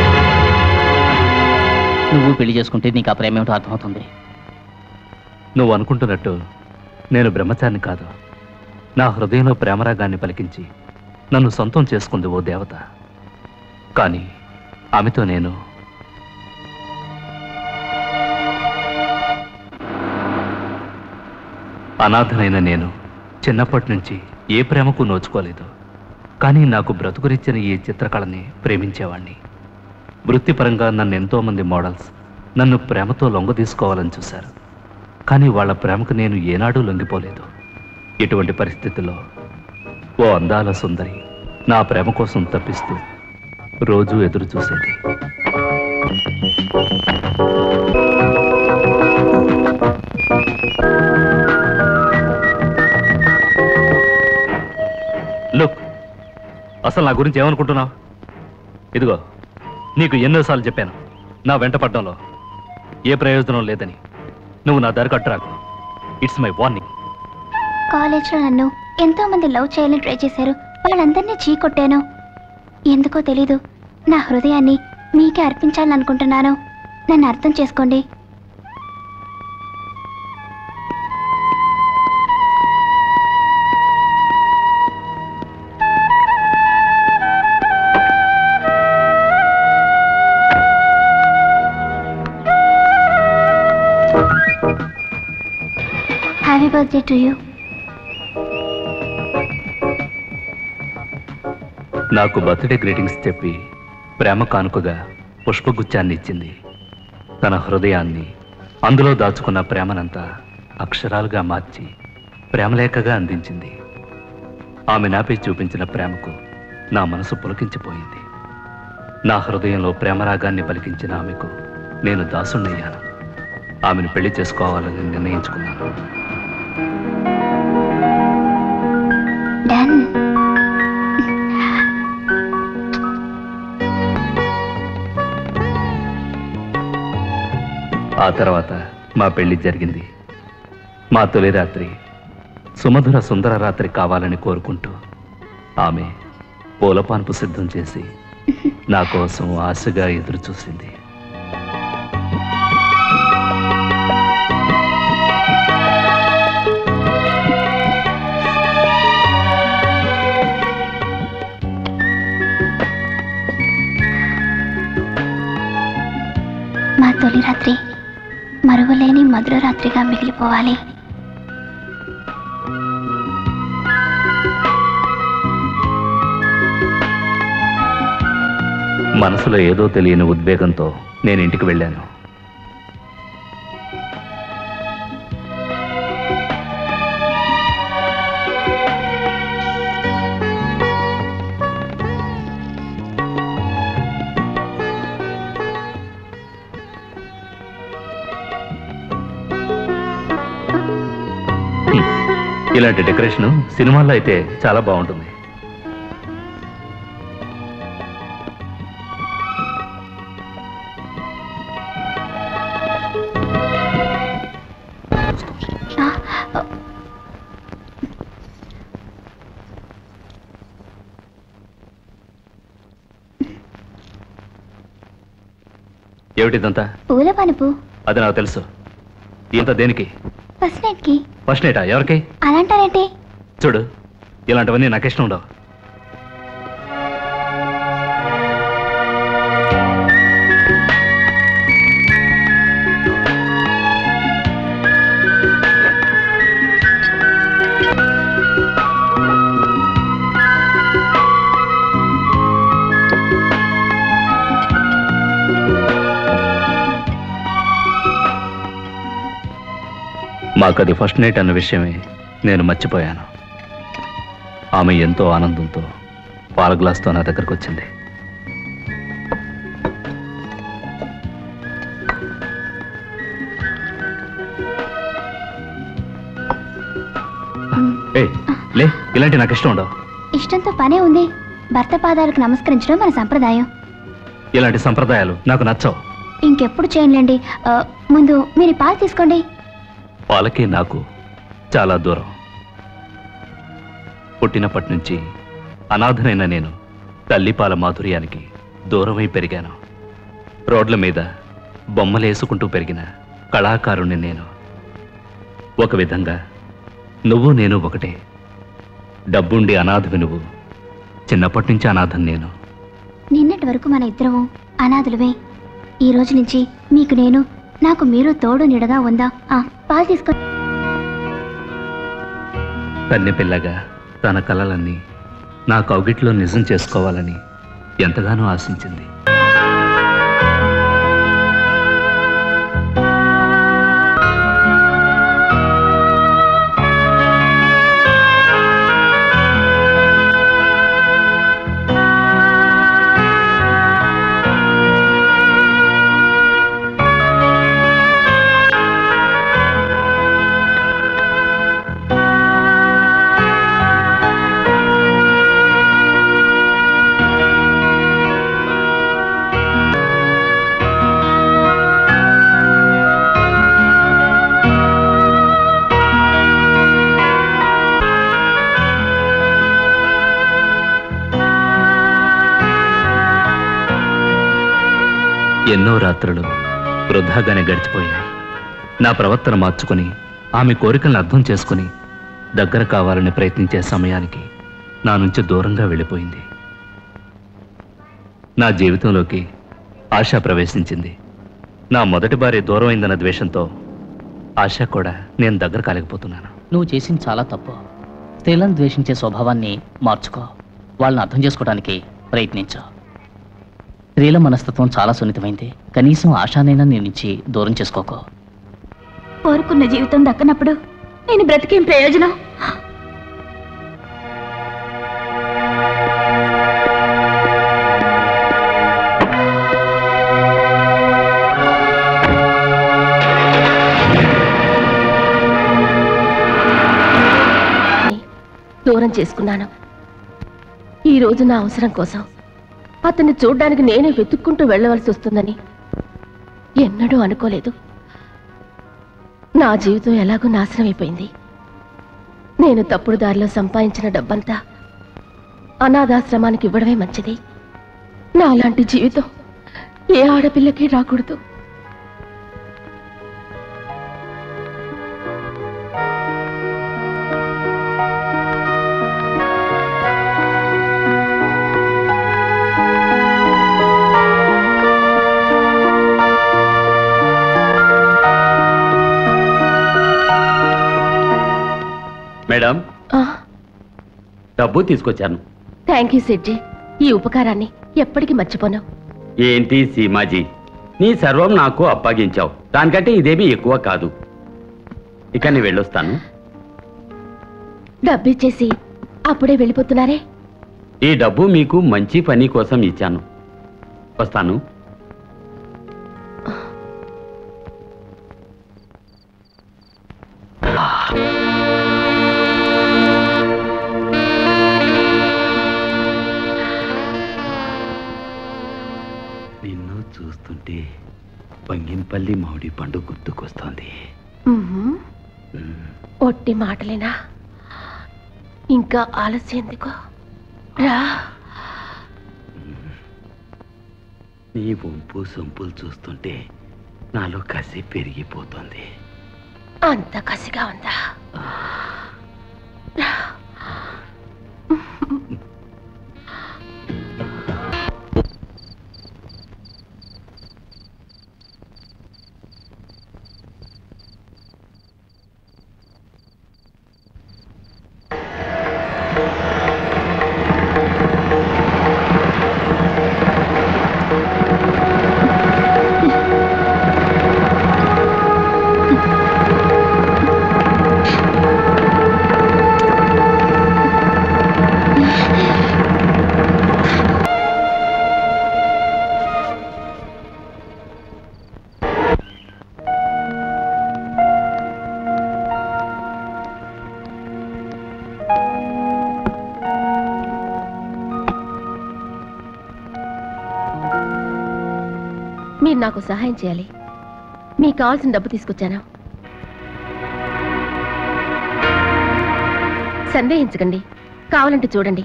నువ్వు పెళ్లి చేసుకుంటే నీకు ఆ ప్రేమ ఏమిటో అర్థమవుతుంది నువ్వు అనుకుంటున్నట్టు నేను బ్రహ్మచారిని కాదు నా హృదయంలో ప్రేమరాగాన్ని పలికించి నన్ను సొంతం చేసుకుంది ఓ దేవత కానీ ఆమెతో నేను అనాథనైన నేను చిన్నప్పటి నుంచి ఏ ప్రేమకు నోచుకోలేదు కానీ నాకు బ్రతుకురిచ్చిన ఈ చిత్రకళని ప్రేమించేవాణ్ణి వృత్తిపరంగా నన్ను ఎంతోమంది మోడల్స్ నన్ను ప్రేమతో లొంగ తీసుకోవాలని చూశారు కానీ వాళ్ళ ప్రేమకు నేను ఏనాడూ లొంగిపోలేదు ఇటువంటి పరిస్థితుల్లో ఓ అందాల సుందరి నా ప్రేమ కోసం తప్పిస్తూ రోజూ ఎదురు చూసేది లుక్ అసలు నా గురించి ఏమనుకుంటున్నావు ఇదిగో నీకు ఎన్నోసార్లు చెప్పాను నా వెంట పడ్డంలో ఏ ప్రయోజనం లేదని నువ్వు నా దారి కట్టురాకు ఇట్స్ మై వార్నింగ్ కాలేజ్లో నన్ను ఎంతో మంది లవ్ చేయాలని ట్రై చేశారు వాళ్ళందరినీ చీ కొట్టాను ఎందుకో తెలీదు నా హృదయాన్ని మీకే అర్పించాలని అనుకుంటున్నాను నన్ను అర్థం చేసుకోండి హ్యాపీ బర్త్డే టు యూ నాకు బర్త్డే గ్రీటింగ్స్ చెప్పి ప్రేమ కానుకగా పుష్పగుచ్చాన్ని ఇచ్చింది తన హృదయాన్ని అందులో దాచుకున్న ప్రేమనంతా అక్షరాలుగా మార్చి ప్రేమలేఖగా అందించింది ఆమె నాపై చూపించిన ప్రేమకు నా మనసు పులకించిపోయింది నా హృదయంలో ప్రేమరాగాన్ని పలికించిన ఆమెకు నేను దాసుణ్ణయ్యాను ఆమెను పెళ్లి చేసుకోవాలని నిర్ణయించుకున్నాను డన్ ఆ తర్వాత మా పెళ్లి జరిగింది మా తొలి రాత్రి సుమధుర సుందర రాత్రి కావాలని కోరుకుంటూ ఆమె పూలపాన్పు సిద్ధం చేసి నా కోసం ఆశగా ఎదురు చూసింది మా తొలి రాత్రి మరువలేని మధుర రాత్రిగా మిగిలిపోవాలి మనసులో ఏదో తెలియని ఉద్వేగంతో నేను ఇంటికి వెళ్ళాను హ్మ్. ఇలాంటి డెకరేషన్ సినిమాల్లో అయితే చాలా బాగుంటుంది ఏమిటిదంతా పూల పనుపు అది నాకు తెలుసు ఇంత దేనికి ఫస్ట్ నైట్ కి ఫస్ట్ నైటా ఎవరికి అలాంటారేంటి చూడు ఇలాంటివన్నీ నాకు ఇష్టం ఉండవు మాకది ఫస్ట్ నైట్ అన్న విషయమే నేను మర్చిపోయాను ఆమె ఎంతో ఆనందంతో పాల గ్లాస్తో నా దగ్గరకు వచ్చింది ఏ లే ఇలాంటి నాకు ఇష్టం ఉండవు ఇష్టంతో పనే ఉంది భర్త పాదాలకు నమస్కరించడం మన సంప్రదాయం ఇలాంటి సంప్రదాయాలు నాకు నచ్చవు ఇంకెప్పుడు చేయనులేండి ఆ, ముందు మీరు ఈ పాలు తీసుకోండి పాలకి నాకు చాలా దూరం పుట్టినప్పటి నుంచి అనాథనైన నేను తల్లిపాల మాధుర్యానికి దూరమై పెరిగాను రోడ్ల మీద బొమ్మలేసుకుంటూ పెరిగిన కళాకారుణ్ణి నేను ఒక విధంగా నువ్వు నేను ఒకటే డబ్బుండి అనాథవి నువ్వు చిన్నప్పటి నుంచి అనాథం నేను నిన్నటి వరకు మన ఇద్దరము అనాథులమే ఈ రోజు నుంచి మీకు నేను నాకు మీరు తోడు నీడగా ఉందా ఆ, పాలు తీసుకో కన్నె పిల్లగా తన కలలన్నీ నా కౌగిట్లో నిజం చేసుకోవాలని ఎంతగానో ఆశించింది ఎన్నో రాత్రులు వృధాగానే గడిచిపోయింది నా ప్రవర్తన మార్చుకుని ఆమె కోరికలను అర్థం చేసుకుని దగ్గర కావాలని ప్రయత్నించే సమయానికి నా నుంచి దూరంగా వెళ్ళిపోయింది నా జీవితంలోకి ఆశ ప్రవేశించింది నా మొదటి భార్య దూరం అయిందన్న ద్వేషంతో ఆశ కూడా నేను దగ్గర కాలేకపోతున్నాను నువ్వు చేసింది చాలా తప్పు స్త్రీలను ద్వేషించే స్వభావాన్ని మార్చుకో వాళ్ళని అర్థం చేసుకోవడానికి ప్రయత్నించు స్త్రీల మనస్తత్వం చాలా సున్నితమైంది కనీసం ఆశానైనా నీ నుంచి దూరం చేసుకోకో కోరుకున్న జీవితం దక్కనప్పుడు నేను బ్రతికేం ప్రయోజనం దూరం చేసుకున్నాను ఈ రోజు నా అవసరం కోసం అతన్ని చూడ్డానికి నేనే వెతుక్కుంటూ వెళ్ళవలసి వస్తుందని ఎన్నడూ అనుకోలేదు నా జీవితం ఎలాగో నాశనం అయిపోయింది నేను తప్పుడు దారిలో సంపాదించిన డబ్బంతా అనాథాశ్రమానికి ఇవ్వడమే మంచిది నా అలాంటి జీవితం ఏ ఆడపిల్లకి రాకూడదు మేడం ఆ, డబ్బు తీసుకొచ్చాను థ్యాంక్ యూ సెడ్జీ ఈ ఉపకారాన్ని ఎప్పటికీ మర్చిపోను ఏంటి సీమాజీ నీ సర్వం నాకు అప్పగించావు దానికంటే ఇదేమీ ఎక్కువ కాదు ఇక నేను వెళ్ళొస్తాను డబ్బిచ్చేసి అప్పుడే వెళ్ళిపోతున్నారే ఈ డబ్బు మీకు మంచి పని కోసం ఇచ్చాను వస్తాను నిన్ను చూస్తుంటే బంగింపల్లి మామిడి పండు గుర్తుకొస్తోంది ఉహుం. ఒట్టి మాటలేనా ఇంకా ఆలస్యం ఎందుకు రా నీ వంపు సొంపులు చూస్తుంటే నాలో కసి పెరిగిపోతుంది అంత కసిగా ఉందా రా. మీరు నాకు సహాయం చేయాలి మీకు కావాల్సిన డబ్బు తీసుకొచ్చాను సందేహించకండి కావాలంటే చూడండి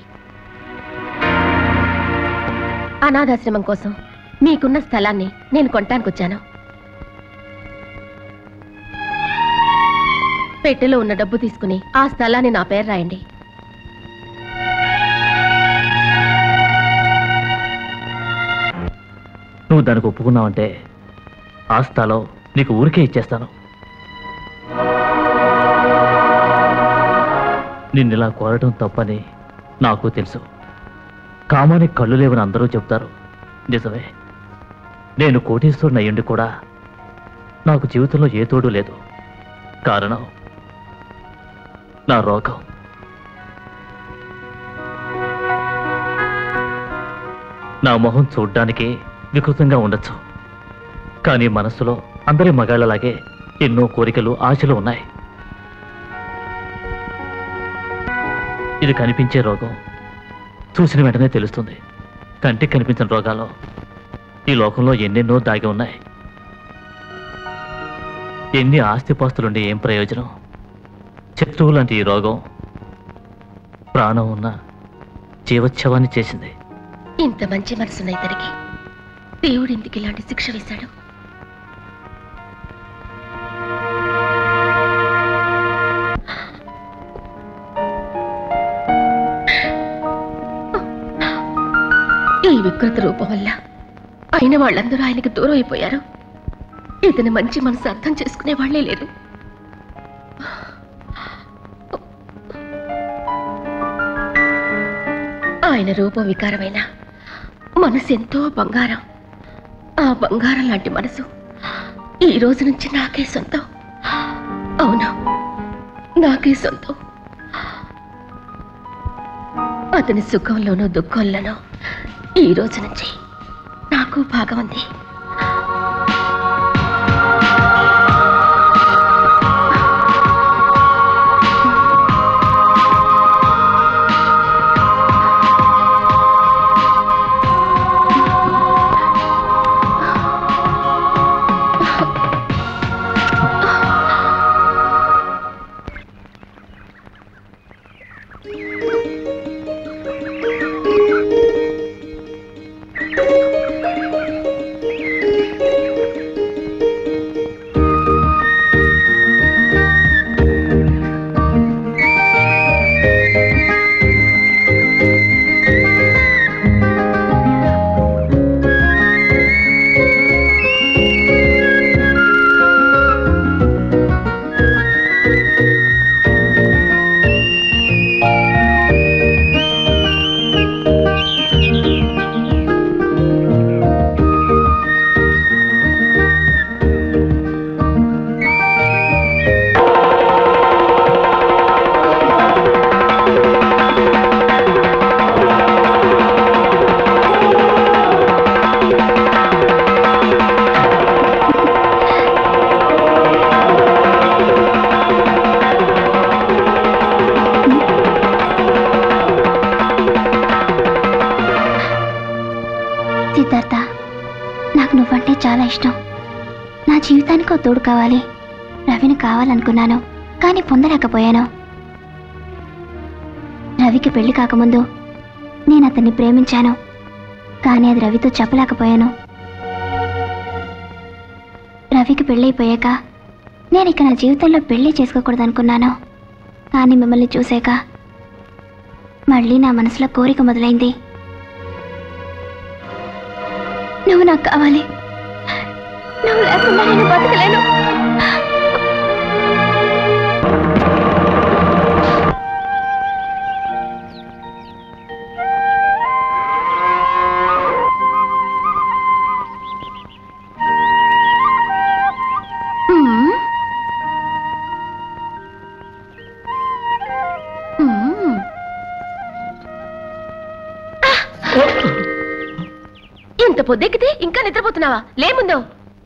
అనాథాశ్రమం కోసం మీకున్న స్థలాన్ని నేను కొనటానికి వచ్చాను పెట్టెలో ఉన్న డబ్బు తీసుకుని ఆ స్థలాన్ని నా పేరు రాయండి నువ్వు దానికి ఒప్పుకున్నావంటే ఆ స్థలం నీకు ఊరికే ఇచ్చేస్తాను నిన్నిలా కోరటం తప్పని నాకు తెలుసు కామానికి కళ్ళు లేవని అందరూ చెప్తారు నిజమే నేను కోటీశ్వరుని అయ్యుండి కూడా నాకు జీవితంలో ఏ తోడు లేదు కారణం నా రోగం నా మొహం చూడ్డానికి వికృతంగా ఉండొచ్చు కానీ మనస్సులో అందరి మగాళ్ళలాగే ఎన్నో కోరికలు ఆశలు ఉన్నాయి ఇది కనిపించే రోగం చూసిన వెంటనే తెలుస్తుంది కంటికి కనిపించిన రోగాలు ఈ లోకంలో ఎన్నెన్నో దాగి ఉన్నాయి ఎన్ని ఆస్తిపాస్తులుండి ఏం ప్రయోజనం శత్రువు లాంటి ఈ రోగం ప్రాణం ఉన్న జీవోత్సవాన్ని చేసింది ఇంత మంచి మనసున్న ఇతనికి దేవుడు ఎందుకు ఇలాంటి శిక్ష వేశాడు ఉగ్రత రూపం వల్ల అయిన వాళ్ళందరూ ఆయనకి దూరం అయిపోయారు ఇతని మంచి మనసు అర్థం చేసుకునే వాళ్ళే లేదు ఆయన రూపం వికారమైన మనసు ఎంతో బంగారం ఆ బంగారం లాంటి మనసు ఈ రోజు నుంచి నాకే సొంతం అవును నాకే సొంతం అతని సుఖంలోనూ దుఃఖంలోనూ ఈ రోజు నుంచి నాకు భాగం ఉంది సిద్ధార్థ నాకు నువ్వంటే చాలా ఇష్టం నా జీవితానికి ఓ తోడు కావాలి రవిని కావాలనుకున్నాను కానీ పొందలేకపోయాను రవికి పెళ్లి కాకముందు నేను అతన్ని ప్రేమించాను కానీ అది రవితో చెప్పలేకపోయాను రవికి పెళ్ళైపోయాక నేను ఇక నా జీవితంలో పెళ్లి చేసుకోకూడదనుకున్నాను కానీ మిమ్మల్ని చూసాక మళ్ళీ నా మనసులో కోరిక మొదలైంది నువ్వు నాకు కావాలి నువ్వు లేకుండా నేను బతకలేను మ్మ్. మ్మ్. ఇంత పొద్దెక్కితే ఇంకా నిద్రపోతున్నావా లే ముందు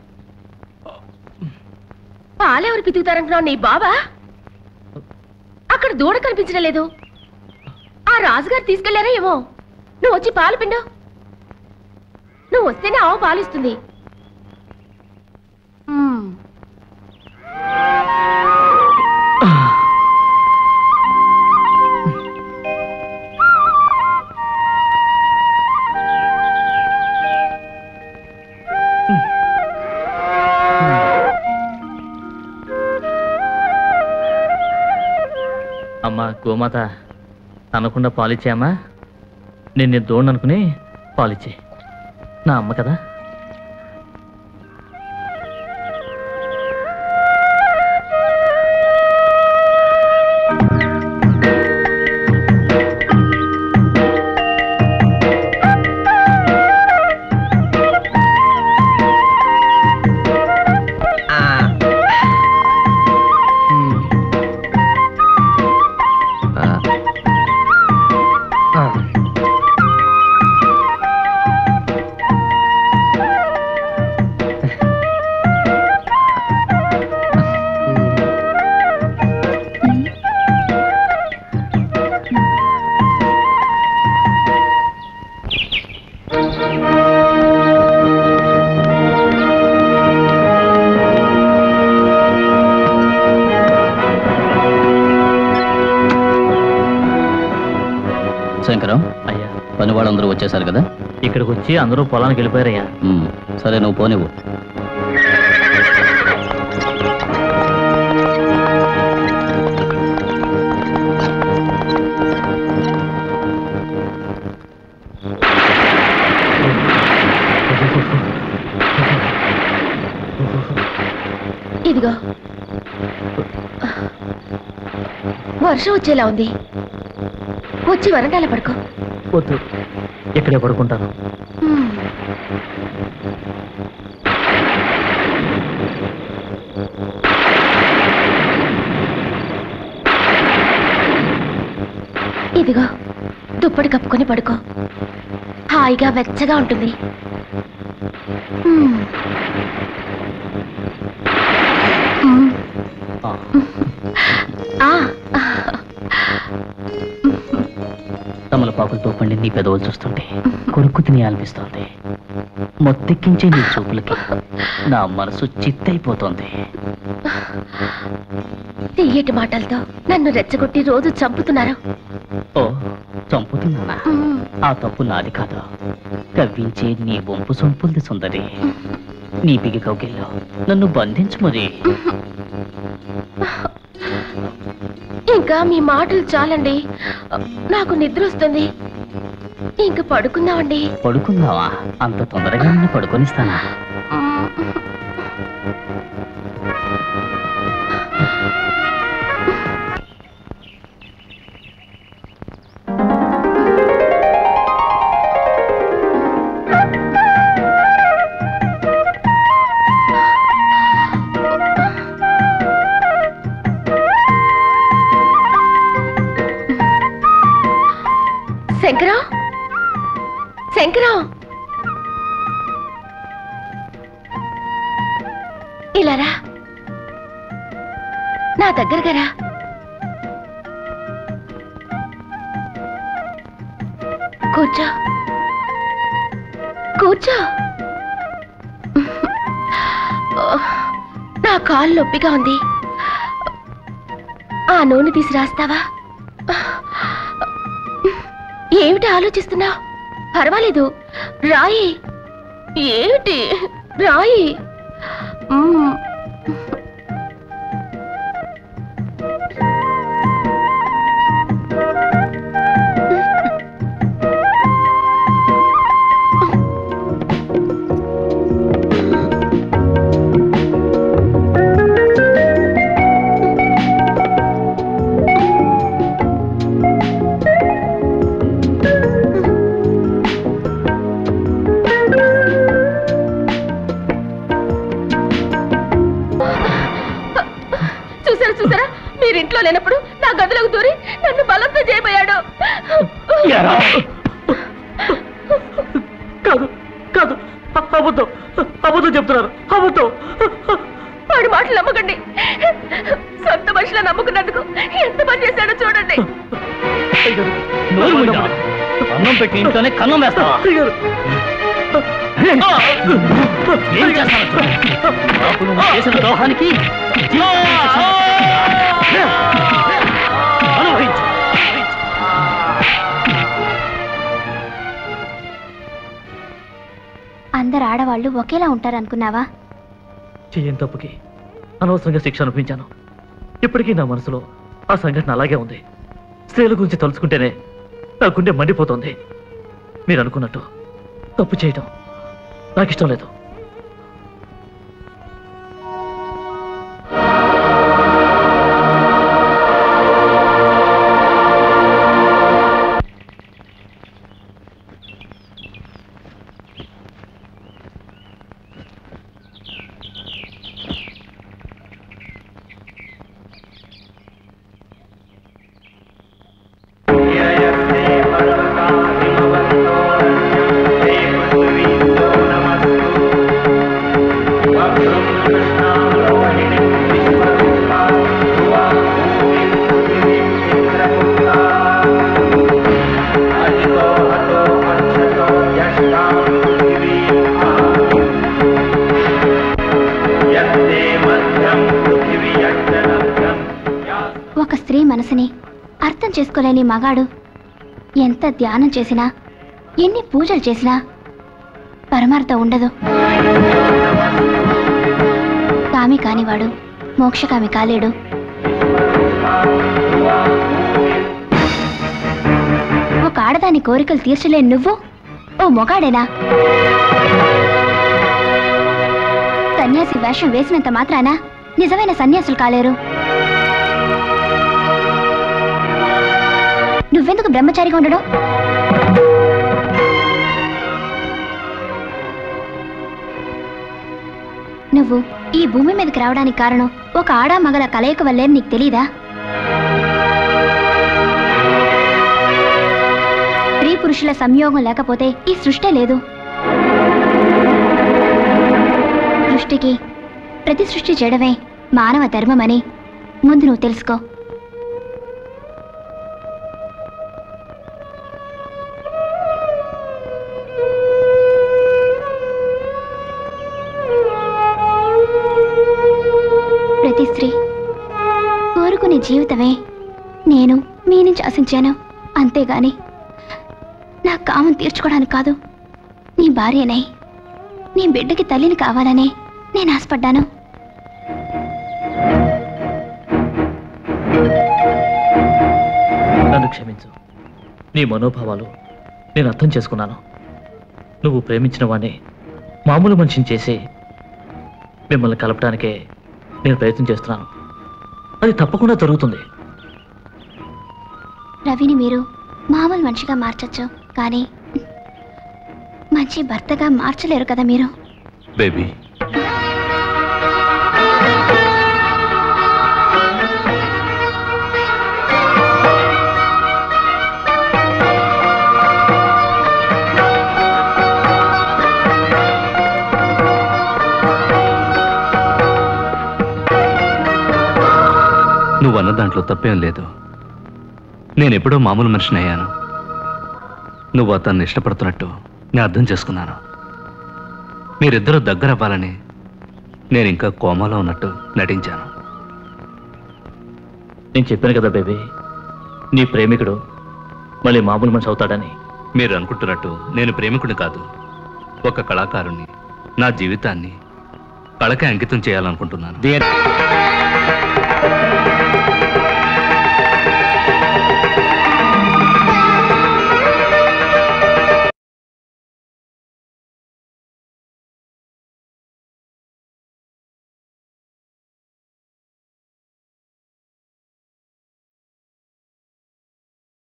పాలెవరు పితుకుతారంటున్నావు నీ బాబా అక్కడ దూడ కనిపించడం లేదు ఆ రాజుగారు తీసుకెళ్లారా ఏమో నువ్వు వచ్చి పాలు పిండు నువ్వు వస్తేనే ఆవు పాలిస్తుంది మ్మ్. అమ్మా గోమాత అనకుండా పాలిచ్చామా నేను నేను దోణి అనుకుని పాలిచ్చే నా అమ్మ కదా శంకరం అయ్యా పని వాళ్ళందరూ వచ్చేసారు కదా ఇక్కడికి వచ్చి అందరూ పొలానికి వెళ్ళిపోయారయ్యా ఉమ్, సరే నువ్వు పోనివ్వు ఇదిగో వర్షం వచ్చేలా ఉంది వచ్చి వరండాల పడుకో వద్దు ఇక్కడే పడుకుంటాను హ్మ్. ఇదిగో దుప్పటి కప్పుకొని పడుకో హాయిగా వెచ్చగా ఉంటుంది హ్మ్. హ్మ్. ఆ, ఆ తమలపాకులతో పండి నీ పెదవులు చూస్తుంటే కొరుక్కు తిని అనిపిస్తోంది మొత్తెక్కించే నీ చూపులకి నా మనసు చిత్తైపోతోంది తీయటి మాటలతో నన్ను రెచ్చగొట్టి రోజు చంపుతున్నారు ఓ చంపుతున్నానా హ్మ్. ఆ తప్పు నాది కాదు కవ్వించే నీ వంపు సొంపుల్ది సుందరి నీ బిగి కౌగిల్లో నన్ను బంధించు మరి ఇంకా మీ మాటలు చాలండి నాకు నిద్ర వస్తుంది ఇంక పడుకుందామండి పడుకుందావా అంత తొందరగా నిన్ను పడుకొనిస్తానా శంకరం శంకరం ఇలా రా నా దగ్గరగా రా కూర్చో కూర్చో నా కాలు నొప్పిగా ఉంది ఆ నూనె తీసి రాస్తావా ఏమిటి ఆలోచిస్తున్నావు పర్వాలేదు రాయి ఏమిటి రాయి మ్మ్. చూసారా చూసారా మీరు ఇంట్లో లేనప్పుడు నా గదిలోకి దూరి నన్ను బలంతో చేయబోయాడు కాదు కాదు అబద్ధం అబద్ధం చెప్తున్నారు అబద్ధం వాడి మాటలు నమ్మకండి సొంత మనుషుల నమ్ముకున్నందుకు ఎంత పని చేశాడో చూడండి నోరు మూయరా. అన్నం పెట్టి ఇంట్లోనే కన్నం వేస్తావా ఏం చేస్తావు చూడు. నాకు నువ్వు చేసిన ద్రోహానికి జీవితానికి శిక్ష. అనుభవించు. అందరు ఆడవాళ్ళు ఒకేలా ఉంటారనుకున్నావా చెయ్యని తప్పుకి అనవసరంగా శిక్ష అనిపించాను ఇప్పటికీ నా మనసులో ఆ సంఘటన అలాగే ఉంది స్త్రీల గురించి తలుచుకుంటేనే నా గుండె మండిపోతుంది మీరు అనుకున్నట్టు తప్పు చేయటం నాకు ఇష్టం లేదు ययस्ते पर्वताभिमवन्तोरण्यं ते पृथ्वीभ्यो नमस्तु वक्रं कृष्णां रोहिणीं विश्वरूपा ध्रुवां भूमिं पृथिवीं चित्रगुप्ता अजितो हतो अर्चतो यष्टां पृथिवीम् यत्ते मध्यं पृथिवी यज्जनभ्यं या ఒక స్త్రీ మనసుని అర్థం చేసుకోలేని మగాడు ఎంత ధ్యానం చేసినా ఎన్ని పూజలు చేసినా పరమార్థం ఉండదు కామి కానివాడు మోక్షకామి కాలేడు ఒక ఆడదాని కోరికలు తీర్చలేని నువ్వు ఓ మొగాడేనా సన్యాసి వేషం వేసినంత మాత్రాన నిజమైన సన్యాసులు కాలేరు నువ్వెందుకు బ్రహ్మచారిగా ఉండడం నువ్వు ఈ భూమి మీదకి రావడానికి కారణం ఒక ఆడా మగల కలయిక వల్లే నీకు తెలీదా స్త్రీ పురుషుల సంయోగం లేకపోతే ఈ సృష్టే లేదు సృష్టికి ప్రతి సృష్టి చేయడమే మానవ ధర్మమని ముందు నువ్వు తెలుసుకో ప్రతి స్త్రీ కోరుకునే జీవితమే నేను మీ నుంచి ఆశించాను అంతేగాని నా కామం తీర్చుకోవడానికి కాదు నీ భార్యనే నీ బిడ్డకి తల్లిని కావాలనే నేను ఆశపడ్డాను నన్ను క్షమించు నీ మనోభావాలు నేను అర్థం చేసుకున్నాను నువ్వు ప్రేమించిన వాణ్ణి మామూలు మనిషిని చేసి మిమ్మల్ని కలపడానికే నేను ప్రయత్నం చేస్తున్నాను అది తప్పకుండా జరుగుతుంది రవిని మీరు మామూలు మనిషిగా మార్చొచ్చు కానీ మంచి భర్తగా మార్చలేరు కదా మీరు బేబీ నువ్వు అన్న దాంట్లో తప్పేం లేదు నేను ఎప్పుడో మామూలు మనిషిని అయ్యాను నువ్వు అతన్ని ఇష్టపడుతున్నట్టు నేను అర్థం చేసుకున్నాను మీరిద్దరూ దగ్గర అవ్వాలని నేను ఇంకా కోమాలో ఉన్నట్టు నటించాను నేను చెప్పాను కదా బేబీ నీ ప్రేమికుడు మళ్ళీ మామూలు మనిషి అవుతాడని మీరు అనుకుంటున్నట్టు నేను ప్రేమికుడిని కాదు ఒక కళాకారుణ్ణి నా జీవితాన్ని కళకే అంకితం చేయాలనుకుంటున్నాను దేర్